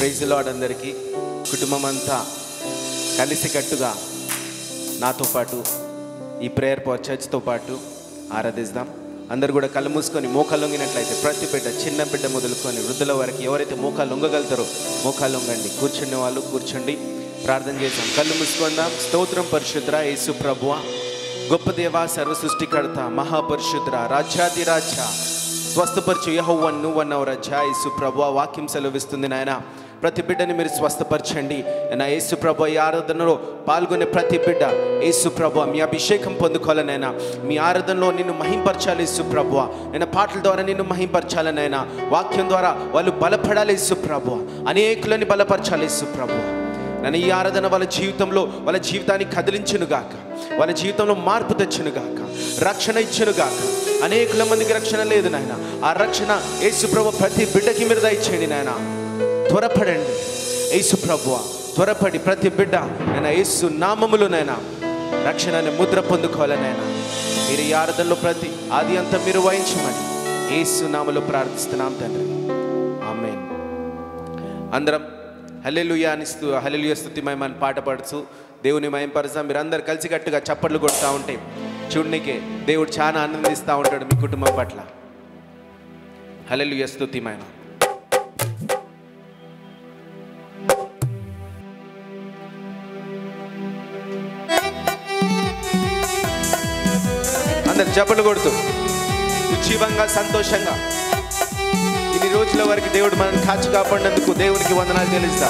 praise lord అందరికీ కుటుంబం అంతా కలిసికట్టుగా నాతో పాటు ఈ ప్రేయర్ పవర్ చర్చ్తో పాటు ఆరాధిస్తాం అందరు కూడా కళ్ళు మూసుకొని మోకాలు లొంగినట్లయితే ప్రతి బిడ్డ చిన్న బిడ్డ మొదలుకొని వృద్ధుల వరకు ఎవరైతే మోకాలు లొంగగలుగుతారో మోకాలు లొంగండి కూర్చునే వాళ్ళు కూర్చోండి ప్రార్థన చేద్దాం కళ్ళు మూసుకుందాం స్తోత్రం పరిశుద్ర యేసు ప్రభువ గొప్ప దేవ సర్వ సృష్టికర్త మహాపరిశుద్ర రాజ్యాధిరాజ స్వస్థపరచు యహోవన్ నువ్వన్నవు రజా యేసు ప్రభు వాక్యం సెలవిస్తుంది నాయన ప్రతి బిడ్డని మీరు స్వస్థపరచండి నా యేసు ప్రభు ఈ ఆరాధనలో పాల్గొనే ప్రతి బిడ్డ యేసు ప్రభు మీ అభిషేకం పొందుకోవాలనైనా మీ ఆరాధనలో నిన్ను మహింపరచాలి యేసు ప్రభు నేను పాటల ద్వారా నిన్ను మహింపరచాలనైనా వాక్యం ద్వారా వాళ్ళు బలపడాలి యేసు ప్రభు అనేకులని బలపరచాలి యేసు ప్రభు నన్ను ఈ ఆరాధన వాళ్ళ జీవితంలో వాళ్ళ జీవితాన్ని కదిలించును గాక వాళ్ళ జీవితంలో మార్పు తెచ్చును గాక రక్షణ ఇచ్చును గాక అనేకుల మందికి రక్షణ లేదు నాయన ఆ రక్షణ యేసు ప్రభు ప్రతి బిడ్డకి మీరు దయచేయండి నాయన త్వరపడండి యేసు ప్రభు త్వరపడి ప్రతి బిడ్డ నేను యేసు నామములు నైనా రక్షణని ముద్ర పొందుకోవాలనైనా మీరు ఈ ఆరాధనలో ప్రతి ఆది అంతా మీరు వహించమని యేసు నామలో ప్రార్థిస్తున్నాం తండ్రి ఆమేన్ అందరం హల్లెలూయా అనిస్తూ హల్లెలూయ స్థుతి మహిమని పాట పాడుతూ దేవుని మహింపరుస్తాం మీరు అందరు కలిసికట్టుగా చప్పట్లు కొడుతూ ఉంటే చూడనికే దేవుడు చాలా ఆనందిస్తూ ఉంటాడు మీ కుటుంబం పట్ల హల్లెలూయ స్థుతి మహిమ అందరు చప్పట్లు కొడుతూ ఉజ్జీవంగా సంతోషంగా ఇన్ని రోజుల వరకు దేవుడు మనల్ని కాచి కాపాడినందుకు దేవునికి వందనాలు చెల్లిస్తా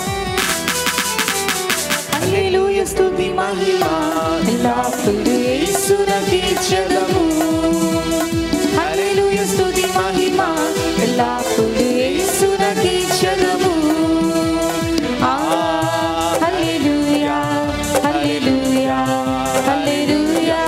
హల్లెలూయా స్తుతి మహిమ ఎల్లప్పుడూ యేసునకే చెదము హల్లెలూయా స్తుతి మహిమ ఎల్లప్పుడూ యేసునకే చెదము ఆ హల్లెలూయా హల్లెలూయా హల్లెలూయా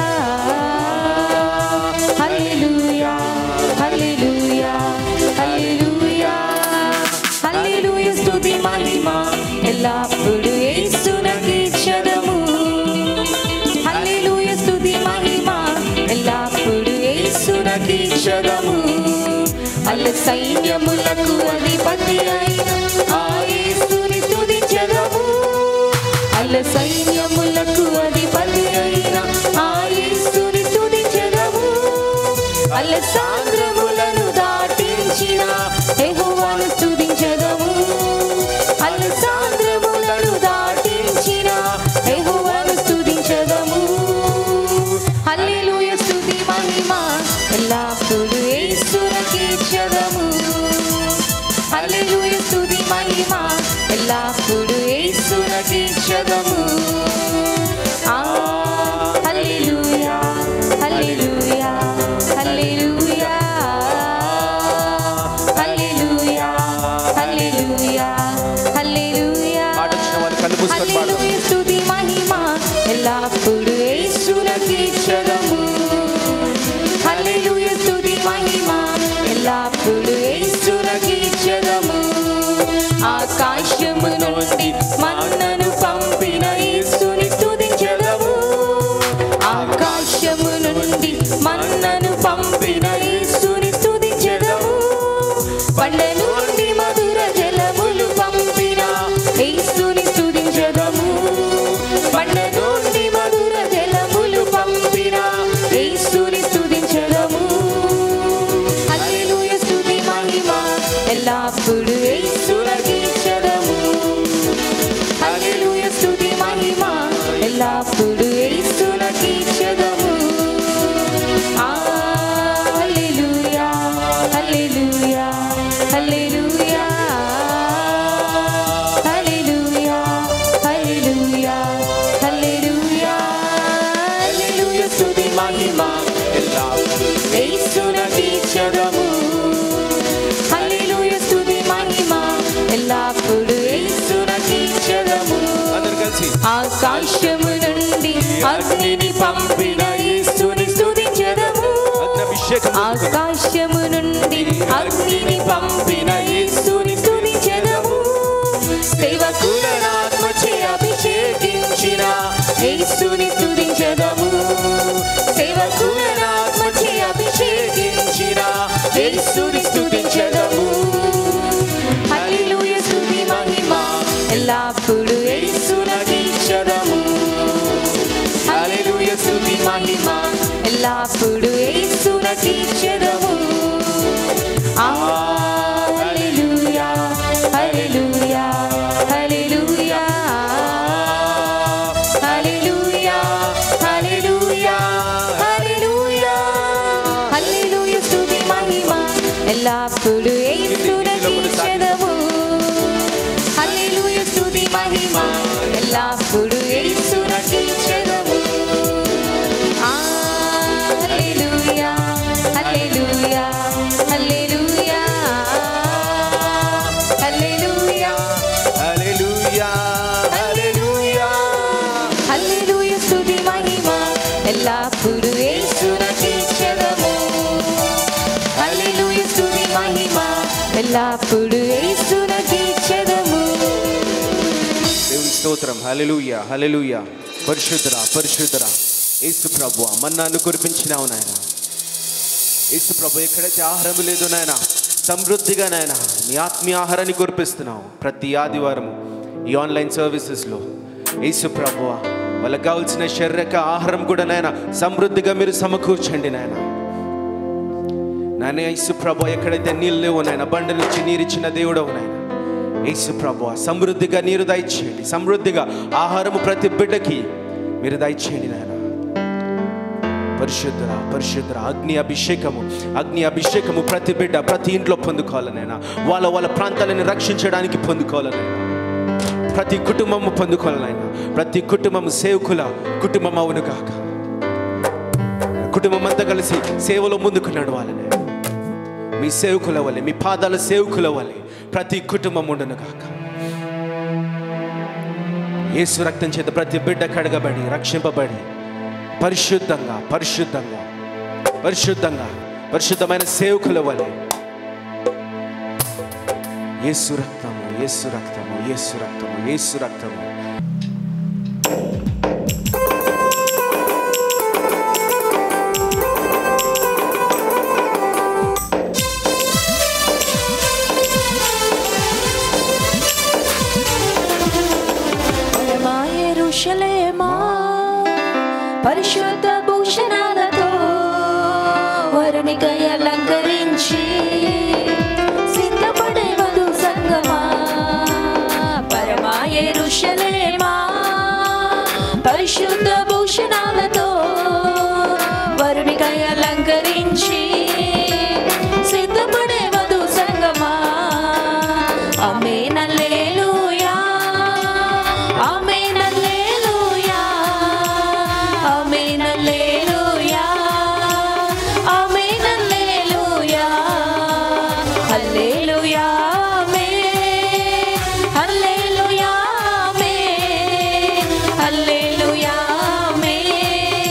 హల్లెలూయా హల్లెలూయా హల్లెలూయా హల్లెలూయా స్తుతి మహిమ ఎల్లప్పుడూ యేసునకే చెదము హల్లెలూయా స్తుతి మహిమ ఎల్లప్పుడూ యేసునకే చెదము అల్ల సైన్యములకు అధిపతి అయిన ఆ యేసుని స్తుతించెదము అల్ల సైన్యములకు అధిపతి అయిన ఆ యేసుని స్తుతించెదము అల్ల సాంద్రములను దాటించిన యెహోవాను స్తుతించెదము అల్ల సాంద్రములను దాటించిన యెహోవాను స్తుతించెదము హల్లెలూయా స్తుతి మహిమ ఎల్లప్పుడూ యేసునకే చెదము హల్లెలూయా స్తుతి మహిమ ఎల్లప్పుడూ యేసునకే చెదము ఆ హల్లెలూయా హల్లెలూయా హల్లెలూయా హల్లెలూయా హల్లెలూయా హల్లెలూయా పాట వచ్చిన వాళ్ళు కళ్ళు మూసుకొని పాడు హల్లెలూయా స్తుతి మహిమ ఎల్లప్పుడూ యేసునకే చెదము హల్లెలూయా స్తుతి మహిమ ఎల్లప్పుడూ యేసునకే చెదము ఆకాశము నుండి మన్నను పంపిన యేసుని స్తుతించెదము ఆకాశము నుండి మన్నను పంపిన యేసుని స్తుతించెదము పండ నుండి మధుర జలములు పంపిన యేసుని స్తుతించెదము పండ నుండి మధుర జలములు పంపిన యేసుని స్తుతించెదము హల్లెలూయా స్తుతి మహిమ ఎల్లప్పుడూ యేసునకే చెదము హల్లెలూయా స్తుతి మహిమ ఎల్లప్పుడూ యేసునకే చెదము ఆ హల్లెలూయా హల్లెలూయా హల్లెలూయా హల్లెలూయా హల్లెలూయా హల్లెలూయా హల్లెలూయా స్తుతి మహిమ ఎల్లప్పుడూ యేసునకే చెదము హల్లెలూయా స్తుతి మహిమ ఎల్లప్పుడూ యేసునకే చెదము అందరు కలిసి ఆకాశము నుండి అగ్నిని పంపిన యేసుని స్తుతించెదము అగ్నభిషేకం పొందుకొని ఆకాశము నుండి అగ్నిని పంపిన యేసుని స్తుతించెదము సేవకులను ఆత్మచే అభిషేకించిన యేసుని స్తుతించెదము సేవకులను ఆత్మచే అభిషేకించిన యేసుని స్తుతించెదము హల్లెలూయా స్తుతి మహిమ ఎల్లప్పుడు యేసునకిచ్చెదము ఆ హల్లెలూయా హల్లెలూయా హల్లెలూయా హల్లెలూయా హల్లెలూయా హల్లెలూయా హల్లెలూయా స్తుతి మహిమ ఎల్లప్పుడు యేసునకిచ్చెదము హల్లెలూయా స్తుతి మహిమ ఎల్లప్పుడు యేసునకిచ్చెదము ఆ హల్లెలూయా హల్లెలూయా హల్లెలూయా హల్లెలూయా హల్లెలూయా హల్లెలూయా హల్లెలూయా స్తుతి మహిమ ఎల్లప్పుడు యేసునకిచ్చెదము హల్లెలూయా స్తుతి మహిమ ఎల్లప్పుడు యేసునకిచ్చెదము దేవుని స్తోత్రం హల్లెలూయా హల్లెలూయా పరిశుద్ధరా పరిశుద్ధరా యేసు ప్రభు మన్నాను కురిపించినావు నాయన యేసు ప్రభు ఎక్కడైతే ఆహారం లేదు నాయన సమృద్ధిగా నాయన మీ ఆత్మీయ ఆహారాన్ని కురిపిస్తున్నావు ప్రతి ఆదివారం ఈ ఆన్లైన్ సర్వీసెస్లో యేసు ప్రభు వాళ్ళకి కావాల్సిన శరీరక ఆహారం కూడా నాయన సమృద్ధిగా మీరు సమకూర్చండి నాయన నాయన యేసు ప్రభు ఎక్కడైతే నీళ్ళు లేవో నాయన బండ నుంచి నీరిచ్చిన దేవుడవు నాయన యేసు ప్రభు సమృద్ధిగా నీరు దయచేయండి సమృద్ధిగా ఆహారము ప్రతి బిడ్డకి మీరు దయచేయండి నాయన పరిశుద్ధర పరిశుద్ధర అగ్ని అభిషేకము అగ్ని అభిషేకము ప్రతి బిడ్డ ప్రతి ఇంట్లో పొందుకోవాలనైనా వాళ్ళ వాళ్ళ ప్రాంతాలను రక్షించడానికి పొందుకోవాలనైనా ప్రతి కుటుంబము పొందుకోవాలనైనా ప్రతి కుటుంబము సేవకుల కుటుంబం అవును కాక కుటుంబం అంతా కలిసి సేవలో ముందుకు నడవాలని మీ సేవకుల వల్లే మీ పాదాల సేవకుల వల్లే ప్రతి కుటుంబం ఉండును కాక యేసు రక్తం చేత ప్రతి బిడ్డ కడగబడి రక్షింపబడి పరిశుద్ధంగా పరిశుద్ధంగా పరిశుద్ధంగా పరిశుద్ధమైన సేవకుల వలె యేసు రక్తము యేసు రక్తము యేసు రక్తము యేసు రక్తము యెరూషలేమా పరిశుద్ధ భూషణాలతో వరునికై అలంకరించి సిద్ధపడే వధు సంగమా పరమా యెరూషలేమా పరిశుద్ధ భూషణాలతో వరునికై అలంకరించి సిద్ధపడే వధు సంగమా ఆమేనల్లేలూయా ఆమేనల్లేలూయా ఆమేనల్లేలూయా ఆమేనల్లేలూయా హల్లెలూయా ఆమేన్ హల్లెలూయా ఆమేన్ హల్లెలూయా ఆమేన్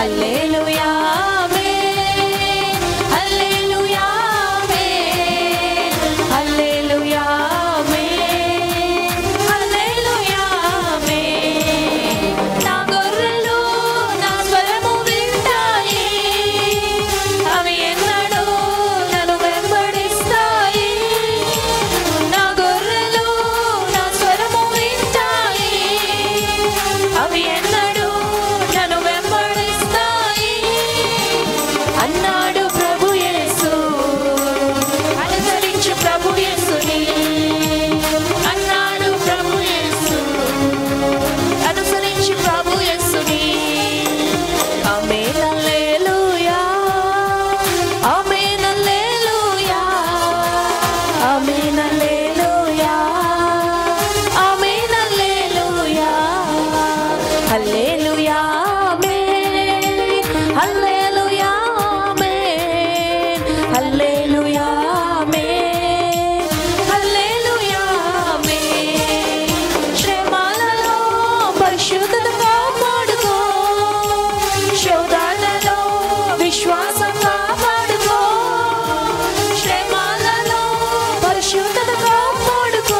హల్లెలూయా ఆమేన్ హల్లెలూయా ఆమేన్ హల్లెలూయా ఆమేన్ హల్లెలూయా ఆమేన్ నా గొర్రెలు నా స్వరము వింటాయి అవి ఎన్నడూ నన్ను వెంబడిస్తాయి నా గొర్రెలు నా స్వరము వింటాయి అవి ఎన్నడూ నన్ను వెంబడిస్తాయి అన్నాడు ప్రభు యేసు అనుసరించు ప్రభు యేసుని అన్నాడు ప్రభు యేసు అనుసరించు ప్రభు యేసుని ఆమేన్ హల్లెలూయా ఆమేన్ హల్లెలూయా ఆమేన్ హల్లెలూయా ఆమేన్ హల్లెలూయా హల్లెలూయా ఆమేన్ హల్లెలూయా ఆమేన్ హల్లెలూయా ఆమేన్ హల్లెలూయా ఆమేన్ శ్రమలలో పరిశుద్ధత కాపాడుకో శోధనలో విశ్వాసం కాపాడుకో శ్రమలలో పరిశుద్ధత కాపాడుకో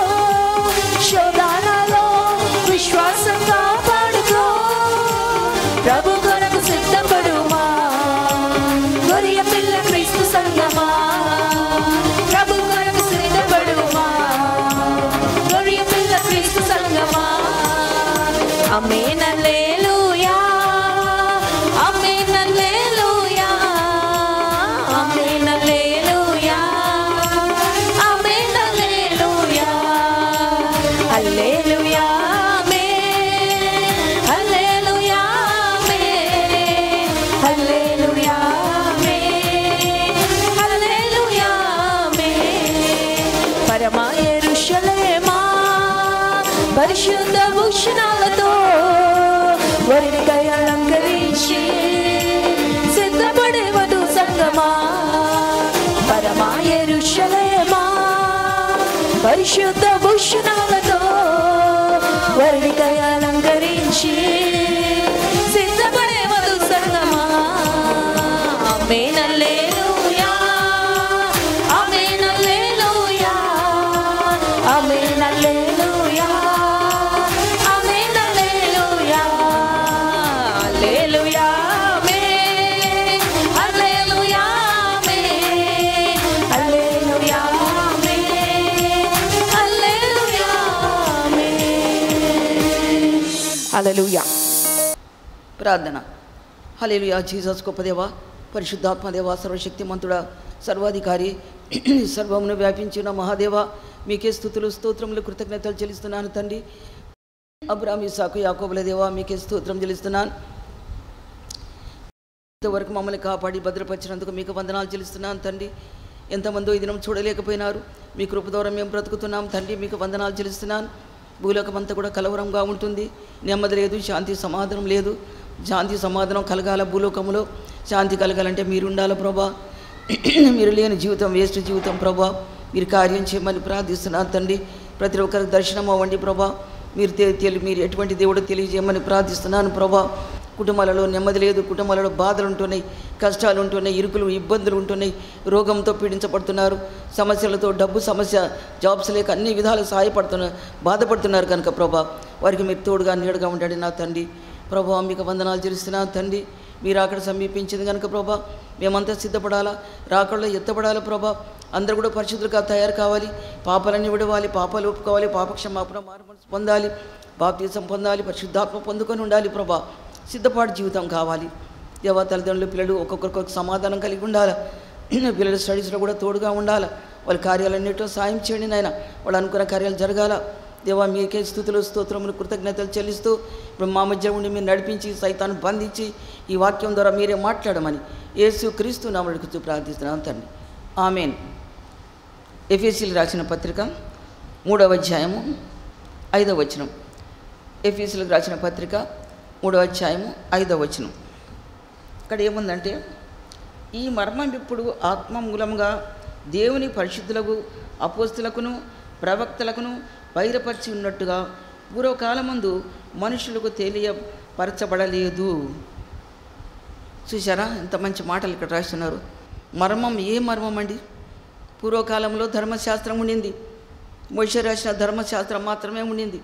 శోధనలో విశ్వాసం కాపాడుకో ప్రభు కొరకు సిద్ధపడుమా గొరియ పిల్ల క్రీస్తు సంగమా ప్రభు కొరకు సిద్ధపడుమా గొరియ పిల్ల క్రీస్తు సంగమా ఆమేన్ హల్లెలూయా ఆమేన్ హల్లెలూయా ఆమేన్ హల్లెలూయా ఆమేన్ హల్లెలూయా హల్లెలూయా ఆమేన్ హల్లెలూయా ఆమేన్ హల్లెలూయా ఆమేన్ హల్లెలూయా ఆమేన్ పరమా యెరూషలేమా పరిశుద్ధ భూషణాలతో వరినికై అలంకరించి సిద్ధపడే వధు సంగమా పరమా యెరూషలేమా పరిశుద్ధ భూషణాలతో వరినికై అలంకరించి సిద్ధపడే వధు సంగమా ఆమేన్ హల్లెలూయా ఆమేన్ హల్లెలూయా ఆమేన్ హల్లెలూయా ఆమేన్ హల్లెలూయా హల్లెలూయా ఆమేన్ హల్లెలూయా ఆమేన్ హల్లెలూయా ఆమేన్ హల్లెలూయా ఆమేన్ హల్లెలూయా ప్రార్థన హల్లెలూయా జీసస్ గొప్పదేవ పరిశుద్ధాత్మదేవ సర్వశక్తిమంతుడా సర్వాధికారి సర్వమును వ్యాపించిన మహాదేవ మీకే స్థుతులు స్తోత్రములు కృతజ్ఞతలు చెల్లిస్తున్నాను తండ్రి అబ్రామ్ ఇసాకు యాకోబుల దేవ మీకే స్తోత్రం చెల్లిస్తున్నాను ఇంతవరకు మమ్మల్ని కాపాడి భద్రపరిచినందుకు మీకు వందనాలు చెల్లిస్తున్నాను తండ్రి ఎంతమందో ఈ దినం చూడలేకపోయినారు మీ కృప ద్వారా మేము బ్రతుకుతున్నాం తండ్రి మీకు వందనాలు చెల్లిస్తున్నాను భూలోకం అంతా కూడా కలవరంగా ఉంటుంది నెమ్మది లేదు శాంతి సమాధానం లేదు శాంతి సమాధానం కలగాల భూలోకంలో శాంతి కలగాలంటే మీరు ఉండాలి ప్రభా మీరు లేని జీవితం వేస్ట్ జీవితం ప్రభా మీరు కార్యం చేయమని ప్రార్థిస్తున్నాను తండ్రి ప్రతి ఒక్కరికి దర్శనం అవ్వండి ప్రభా మీరు తె- తెలి మీరు ఎటువంటి దేవుడో తెలియజేయమని ప్రార్థిస్తున్నాను ప్రభా కుటుంబాలలో నెమ్మది లేదు కుటుంబాలలో బాధలు ఉంటున్నాయి కష్టాలు ఉంటున్నాయి ఇరుకులు ఇబ్బందులు ఉంటున్నాయి రోగంతో పీడించబడుతున్నారు సమస్యలతో డబ్బు సమస్య జాబ్స్ లేక అన్ని విధాలు సహాయపడుతున్నారు బాధపడుతున్నారు కనుక ప్రభా వారికి మీరు తోడుగా నీడగా ఉంటాడు నా తండ్రి ప్రభా మీకు వందనాలు చెల్లిస్తున్నాను తండ్రి మీరు అక్కడ సమీపించింది కనుక ప్రభా మేమంతా సిద్ధపడాలా రాకల్లో ఎత్తపడాలా ప్రభా అందరూ కూడా పరిశుద్ధులుగా తయారు కావాలి పాపాలన్నీ విడవాలి పాపాలు ఒప్పుకోవాలి పాప క్షమాపణ మార్మనసు పొందాలి బాప్తీసం పొందాలి పరిశుద్ధాత్మ పొందుకొని ఉండాలి ప్రభా సిద్ధపాటు జీవితం కావాలి దేవా తల్లిదండ్రులు పిల్లలు ఒక్కొక్కరికి ఒక సమాధానం కలిగి ఉండాలి పిల్లల స్టడీస్లో కూడా తోడుగా ఉండాలి వాళ్ళ కార్యాలన్నిటిలో సాయం చేయండి నాయన వాళ్ళు అనుకున్న కార్యాలు జరగాల దేవా మీకే స్థుతులు స్తోత్రములు కృతజ్ఞతలు చెల్లిస్తూ ఇప్పుడు మా మధ్య ఉండి మీరు నడిపించి సైతాన్ని బంధించి ఈ వాక్యం ద్వారా మీరే మాట్లాడమని యేసు క్రీస్తు నామడుకుతూ ప్రార్థిస్తున్నాను తండ్రి ఆమెన్ ఎఫ్ఎస్సీలు రాసిన పత్రిక మూడవ అధ్యాయము ఐదవ వచనం ఎఫ్ఎస్సీలకు రాసిన పత్రిక మూడవ అధ్యాయము ఐదవ వచనం ఇక్కడ ఏముందంటే ఈ మర్మం ఇప్పుడు ఆత్మ మూలముగా దేవుని పరిశుద్ధులకు అపోస్తులకును ప్రవక్తలకును బయలుపరిచి ఉన్నట్టుగా పూర్వకాలమందు మనుషులకు తెలియపరచబడలేదు చూసారా ఎంత మంచి మాటలు ఇక్కడ రాస్తున్నారు మర్మం ఏ మర్మం అండి పూర్వకాలంలో ధర్మశాస్త్రం ఉండింది మోషే రాసిన ధర్మశాస్త్రం మాత్రమే ఉండింది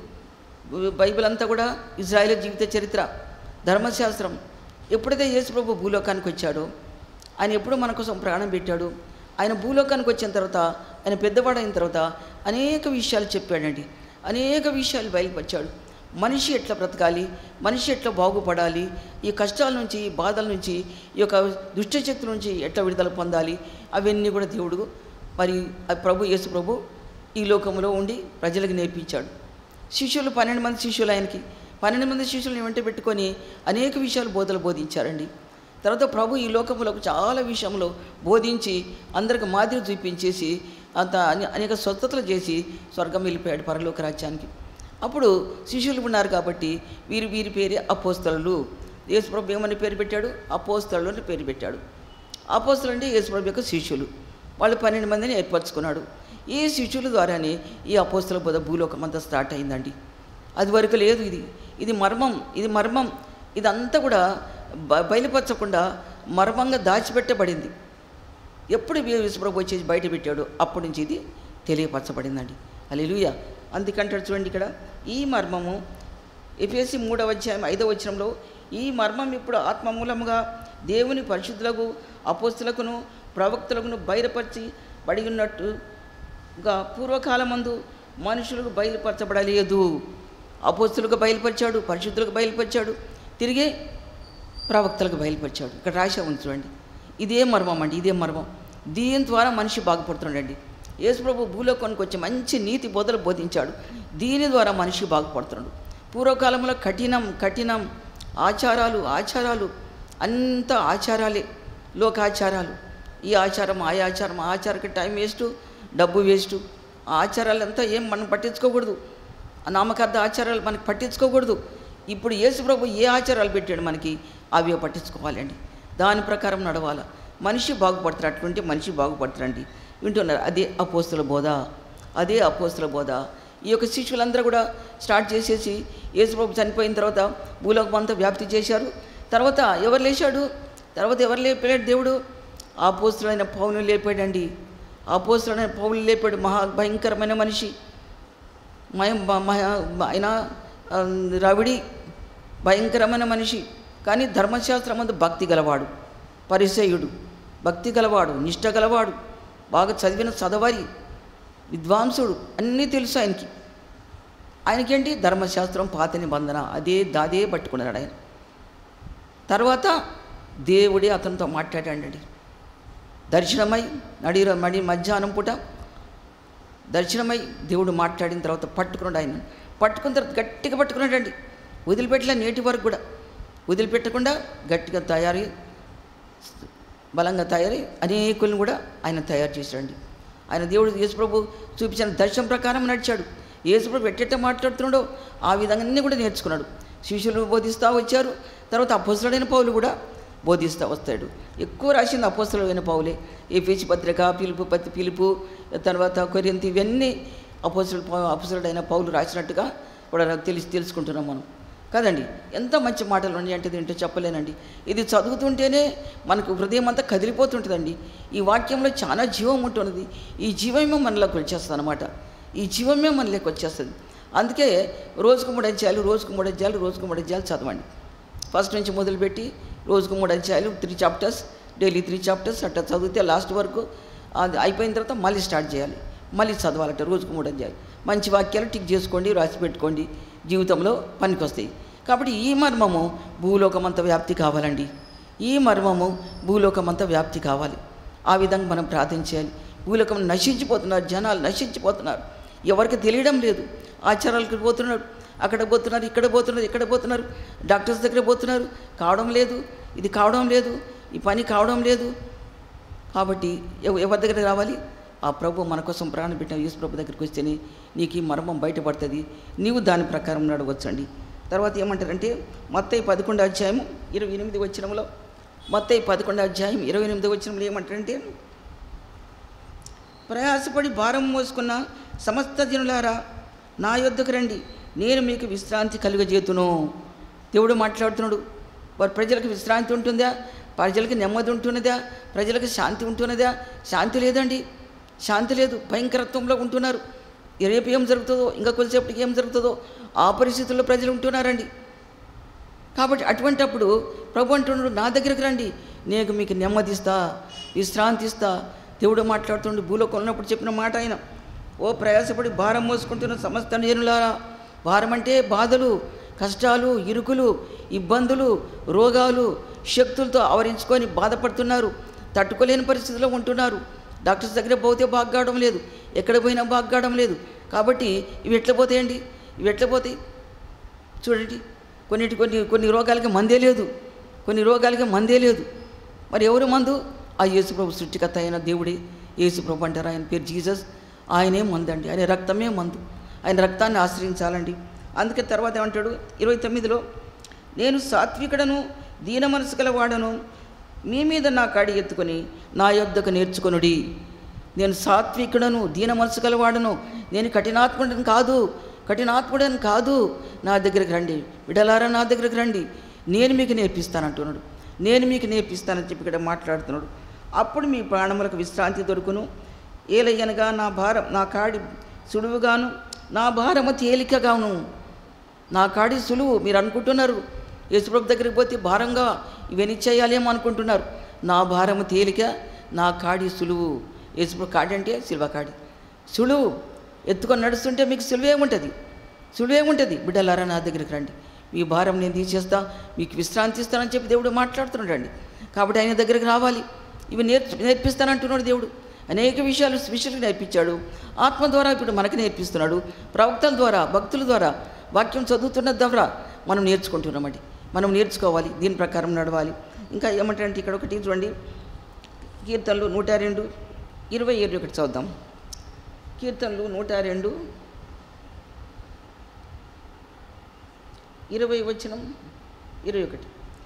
బైబిల్ అంతా కూడా ఇజ్రాయేల్ జీవిత చరిత్ర ధర్మశాస్త్రం ఎప్పుడైతే యేసుప్రభు భూలోకానికి వచ్చాడో ఆయన ఎప్పుడు మన కోసం ప్రాణం పెట్టాడు ఆయన భూలోకానికి వచ్చిన తర్వాత ఆయన పెద్దవాడైన తర్వాత అనేక విషయాలు చెప్పాడండి అనేక విషయాలు బయలుపరిచాడు మనిషి ఎట్లా బ్రతకాలి మనిషి ఎట్లా బాగుపడాలి ఈ కష్టాల నుంచి ఈ బాధల నుంచి ఈ యొక్క దుష్టశక్తుల నుంచి ఎట్లా విడుదల పొందాలి అవన్నీ కూడా దేవుడు మరి ఆ ప్రభు యేసు ప్రభు ఈ లోకంలో ఉండి ప్రజలకు నేర్పించాడు శిష్యులు పన్నెండు మంది శిష్యులు ఆయనకి పన్నెండు మంది శిష్యులను వెంట పెట్టుకొని అనేక విషయాలు బోధలు బోధించారండి తర్వాత ప్రభు ఈ లోకంలో చాలా విషయంలో బోధించి అందరికి మాదిరి చూపించేసి అంత అనే- అనేక స్వస్థతలు చేసి స్వర్గం వెళ్ళిపోయాడు పరలోక రాజ్యానికి అప్పుడు శిష్యులు ఉన్నారు కాబట్టి వీరి వీరి పేరే అపోస్తలు యేసుప్రభు ఏమని పేరు పెట్టాడు అపోస్తలు అని పేరు పెట్టాడు అపోస్తలు అంటే యేసుప్రభు యొక్క శిష్యులు వాళ్ళు పన్నెండు మందిని ఏర్పరచుకున్నాడు ఈ శిష్యుల ద్వారానే ఈ అపోస్తల బోధ భూలోకం అంతా స్టార్ట్ అయిందండి అది వరకు లేదు ఇది ఇది మర్మం ఇది మర్మం ఇదంతా కూడా బ- బయలుపరచకుండా మర్మంగా దాచిపెట్టబడింది ఎప్పుడు విశ్వప్రభు వచ్చేసి బయట పెట్టాడు అప్పటి నుంచి ఇది తెలియపరచబడిందండి అలెలుయ అందుకంటాడు చూడండి ఇక్కడ ఈ మర్మము ఎఫ్ఎస్సి మూడవ అధ్యాయం ఐదవ వచనంలో ఈ మర్మం ఇప్పుడు ఆత్మ మూలముగా దేవుని పరిశుద్ధులకు అపోస్తులకును ప్రవక్తలకును బయలుపరిచి బడి ఉన్నట్టుగా పూర్వకాలమందు మనుషులకు బయలుపరచబడలేదు అపోస్తులకు బయలుపరిచాడు పరిశుద్ధులకు బయలుపరిచాడు తిరిగి ప్రవక్తలకు బయలుపరిచాడు ఇక్కడ రాశా ఉంది చూడండి ఇదే మర్మం అండి ఇదే మర్మం దీని ద్వారా మనిషి బాగుపడుతున్నాడండి యేసుప్రభు భూలోకానికి వచ్చి మంచి నీతి బోధలు బోధించాడు దీని ద్వారా మనిషి బాగుపడుతున్నాడు పూర్వకాలంలో కఠినం కఠినం ఆచారాలు ఆచారాలు అంత ఆచారాలే లోకాచారాలు ఈ ఆచారం ఆ ఆచారం ఆ ఆచారకి టైం వేస్ట్ డబ్బు వేస్ట్ ఆ ఆచారాలంతా ఏం మనం పట్టించుకోకూడదు ఆ నామకార్థ ఆచారాలు మనకి పట్టించుకోకూడదు ఇప్పుడు యేసుప్రభు ఏ ఆచారాలు పెట్టాడు మనకి అవి పట్టించుకోవాలండి దాని ప్రకారం నడవాలా మనిషి బాగుపడతారు అట్లుంటే మనిషి బాగుపడతారండి వింటున్నారు అదే అపోస్తుల బోధ అదే అపోస్తుల బోధ ఈ యొక్క శిష్యులందరూ కూడా స్టార్ట్ చేసేసి యేసుప్రభు చనిపోయిన తర్వాత భూలోకం అంతా వ్యాప్తి చేశారు తర్వాత ఎవరు లేచాడు తర్వాత ఎవరు లేపాడు దేవుడు ఆపోస్తులైన పౌలు లేపాడండి ఆపోస్తులైన పౌలు లేపాడు మహా భయంకరమైన మనిషి మయం బ- మహ- ఆయన ఆ, రవిడి భయంకరమైన మనిషి కానీ ధర్మశాస్త్రం అందు భక్తి గలవాడు పరిసయుడు భక్తి గలవాడు నిష్ట గలవాడు బాగా చదివిన చదవరి విద్వాంసుడు అన్నీ తెలుసు ఆయనకి ఆయనకేంటి ధర్మశాస్త్రం పాత నిబంధన అదే దాదే పట్టుకున్నాడు ఆయన తర్వాత దేవుడే అతనితో మాట్లాడాడండి దర్శనమై నడి మడి మధ్యాహ్నం పూట దర్శనమై దేవుడు మాట్లాడిన తర్వాత పట్టుకున్నాడు ఆయన పట్టుకున్న తర్వాత గట్టిగా పట్టుకున్నాడండి వదిలిపెట్టలే నేటి వరకు కూడా వదిలిపెట్టకుండా గట్టిగా తయారై బలంగా తయారై అనేకులను కూడా ఆయన తయారు చేశాడండి ఆయన దేవుడు యేసుప్రభు చూపించిన దర్శనం ప్రకారం నడిచాడు యేసుప్రభు ఎట్టెట్ట మాట్లాడుతున్నాడో ఆ విధంగా అన్నీ కూడా నేర్చుకున్నాడు శిష్యులు బోధిస్తూ వచ్చారు తర్వాత అపోసలుడైన పౌలు కూడా బోధిస్తూ వస్తాడు ఎక్కువ రాసింది అపోసలుడైన పౌలే ఏపీచి పత్రిక పిలుపు పత్తి పిలుపు తర్వాత కొరింత ఇవన్నీ అపోసలు అపోసలుడైన పౌలు రాసినట్టుగా కూడా నాకు తెలిసి తెలుసుకుంటున్నాం మనం కదండి ఎంత మంచి మాటలు ఉన్నాయి అంటే ఏంటో చెప్పలేనండి ఇది చదువుతుంటేనే మనకు హృదయం అంతా కదిలిపోతుంటుందండి ఈ వాక్యంలో చాలా జీవం ఉంటున్నది ఈ జీవమే మనలోకి వచ్చేస్తుంది అనమాట ఈ జీవమే మనలోకి వచ్చేస్తుంది అందుకే రోజుకు మూడు అధ్యాయాలు రోజుకు మూడు అధ్యాయాలు రోజుకు మూడు అధ్యాయాలు చదవండి ఫస్ట్ నుంచి మొదలుపెట్టి రోజుకు మూడు అధ్యాయాలు three chapters daily three chapters అట్లా చదివితే లాస్ట్ వరకు అది అయిపోయిన తర్వాత మళ్ళీ స్టార్ట్ చేయాలి మళ్ళీ చదవాలంటే రోజుకు మూడు అధ్యాయాలు మంచి వాక్యాలు టిక్ చేసుకోండి రాసి పెట్టుకోండి జీవితంలో పనికొస్తాయి కాబట్టి ఈ మర్మము భూలోకమంతా వ్యాప్తి కావాలండి ఈ మర్మము భూలోకమంతా వ్యాప్తి కావాలి ఆ విధంగా మనం ప్రార్థన చేయాలి భూలోకం నశించిపోతున్నారు జనాలు నశించిపోతున్నారు ఎవరికి తెలియడం లేదు ఆచారాలకు పోతున్నారు అక్కడ పోతున్నారు ఇక్కడ పోతున్నారు ఇక్కడ పోతున్నారు డాక్టర్స్ దగ్గర పోతున్నారు కావడం లేదు ఇది కావడం లేదు ఈ పని కావడం లేదు కాబట్టి ఎవ- ఎవరి దగ్గర రావాలి ఆ ప్రభు మన కోసం ప్రాణం పెట్టిన యేసు ప్రభు దగ్గరికి వస్తేనే నీకు ఈ మర్మం బయటపడుతుంది నీవు దాని ప్రకారం నడవచ్చండి తర్వాత ఏమంటారంటే మత్తయి పదకొండు అధ్యాయం ఇరవై ఎనిమిది వచ్చినంలో మత్తయి పదకొండు అధ్యాయం ఇరవై ఎనిమిది వచ్చినంలో ఏమంటారంటే ప్రయాసపడి భారం మోసుకున్న సమస్త జనులారా నా యొద్దకు రండి నేను మీకు విశ్రాంతి కలుగజేతును దేవుడు మాట్లాడుతున్నాడు వారి ప్రజలకు విశ్రాంతి ఉంటుందా ప్రజలకి నెమ్మది ఉంటున్నదా ప్రజలకు శాంతి ఉంటున్నదా శాంతి లేదండి శాంతి లేదు భయంకరత్వంలో ఉంటున్నారు రేపు ఏం జరుగుతుందో ఇంకా కొద్దిసేపటికి ఏం జరుగుతుందో ఆ పరిస్థితుల్లో ప్రజలు ఉంటున్నారండి కాబట్టి అటువంటప్పుడు ప్రభు అంటున్నాడు నా దగ్గరికి రండి నేను మీకు నెమ్మదిస్తా విశ్రాంతి ఇస్తా దేవుడు మాట్లాడుతుండే భూలోకి ఉన్నప్పుడు చెప్పిన మాట ఆయన ఓ ప్రయాసపడి భారం మోసుకుంటున్న సమస్త జనులారా భారం అంటే బాధలు కష్టాలు ఇరుకులు ఇబ్బందులు రోగాలు శక్తులతో ఆవరించుకొని బాధపడుతున్నారు తట్టుకోలేని పరిస్థితిలో ఉంటున్నారు డాక్టర్స్ దగ్గర పోతే బాగ్గావడం లేదు ఎక్కడ పోయినా బాగ్గావడం లేదు కాబట్టి ఇవి ఎట్లా పోతాయండి ఇవి ఎట్లా పోతాయి చూడండి కొన్నిటి కొన్ని కొన్ని రోగాలకి మందే లేదు కొన్ని రోగాలకి మందే లేదు మరి ఎవరు మందు ఆ యేసుప్రభు సృష్టికర్త అయిన దేవుడే యేసుప్రభు అంటారు ఆయన పేరు జీసస్ ఆయనే మందండి ఆయన రక్తమే మందు ఆయన రక్తాన్ని ఆశ్రయించాలండి అందుకే తర్వాత ఏమంటాడు ఇరవై తొమ్మిదిలో నేను సాత్వికుడను దీన మనసు గలవాడను మీ మీద నా కాడి ఎత్తుకొని నా యొద్దకు నేర్చుకొనుడి నేను సాత్వికుడను దీన మనసు గలవాడను నేను కఠినాత్ముడని కాదు కఠినాత్ముడని కాదు నా దగ్గరికి రండి విడలారా నా దగ్గరికి రండి నేను మీకు నేర్పిస్తానంటున్నాడు నేను మీకు నేర్పిస్తానని చెప్పి ఇక్కడ మాట్లాడుతున్నాడు అప్పుడు మీ ప్రాణములకు విశ్రాంతి దొరుకును ఏలయ్యనగా నా భారం నా కాడి సులువుగాను నా భారము తేలికగాను నా కాడి సులువు మీరు అనుకుంటున్నారు యేసుప్రభు దగ్గరికి పోతే భారంగా ఇవన్నీ చేయాలేమో అనుకుంటున్నారు నా భారము తేలిక నా కాడి సులువు యేసుప్రభు కాడి అంటే సిల్వ కాడి సులువు ఎత్తుకొని నడుస్తుంటే మీకు సులువే ఉంటుంది సులువే ఉంటుంది బిడ్డలారా నా దగ్గరికి రండి మీ భారం నేను తీసేస్తా మీకు విశ్రాంతి ఇస్తానని చెప్పి దేవుడు మాట్లాడుతున్నాడండి కాబట్టి ఆయన దగ్గరికి రావాలి ఇవి నేర్పి నేర్పిస్తానంటున్నాడు దేవుడు అనేక విషయాలు విషయాలు నేర్పించాడు ఆత్మ ద్వారా ఇప్పుడు మనకు నేర్పిస్తున్నాడు ప్రవక్తల ద్వారా భక్తుల ద్వారా వాక్యం చదువుతున్న ద్వారా మనం నేర్చుకుంటున్నామండి మనం నేర్చుకోవాలి దీని ప్రకారం నడవాలి ఇంకా ఏమంటారంటే ఇక్కడ ఒకటి చూడండి కీర్తనలు నూట రెండు ఇరవై ఏడు ఒకటి చూద్దాం కీర్తనలు నూట రెండు ఇరవై వచనం ఇరవై ఒకటి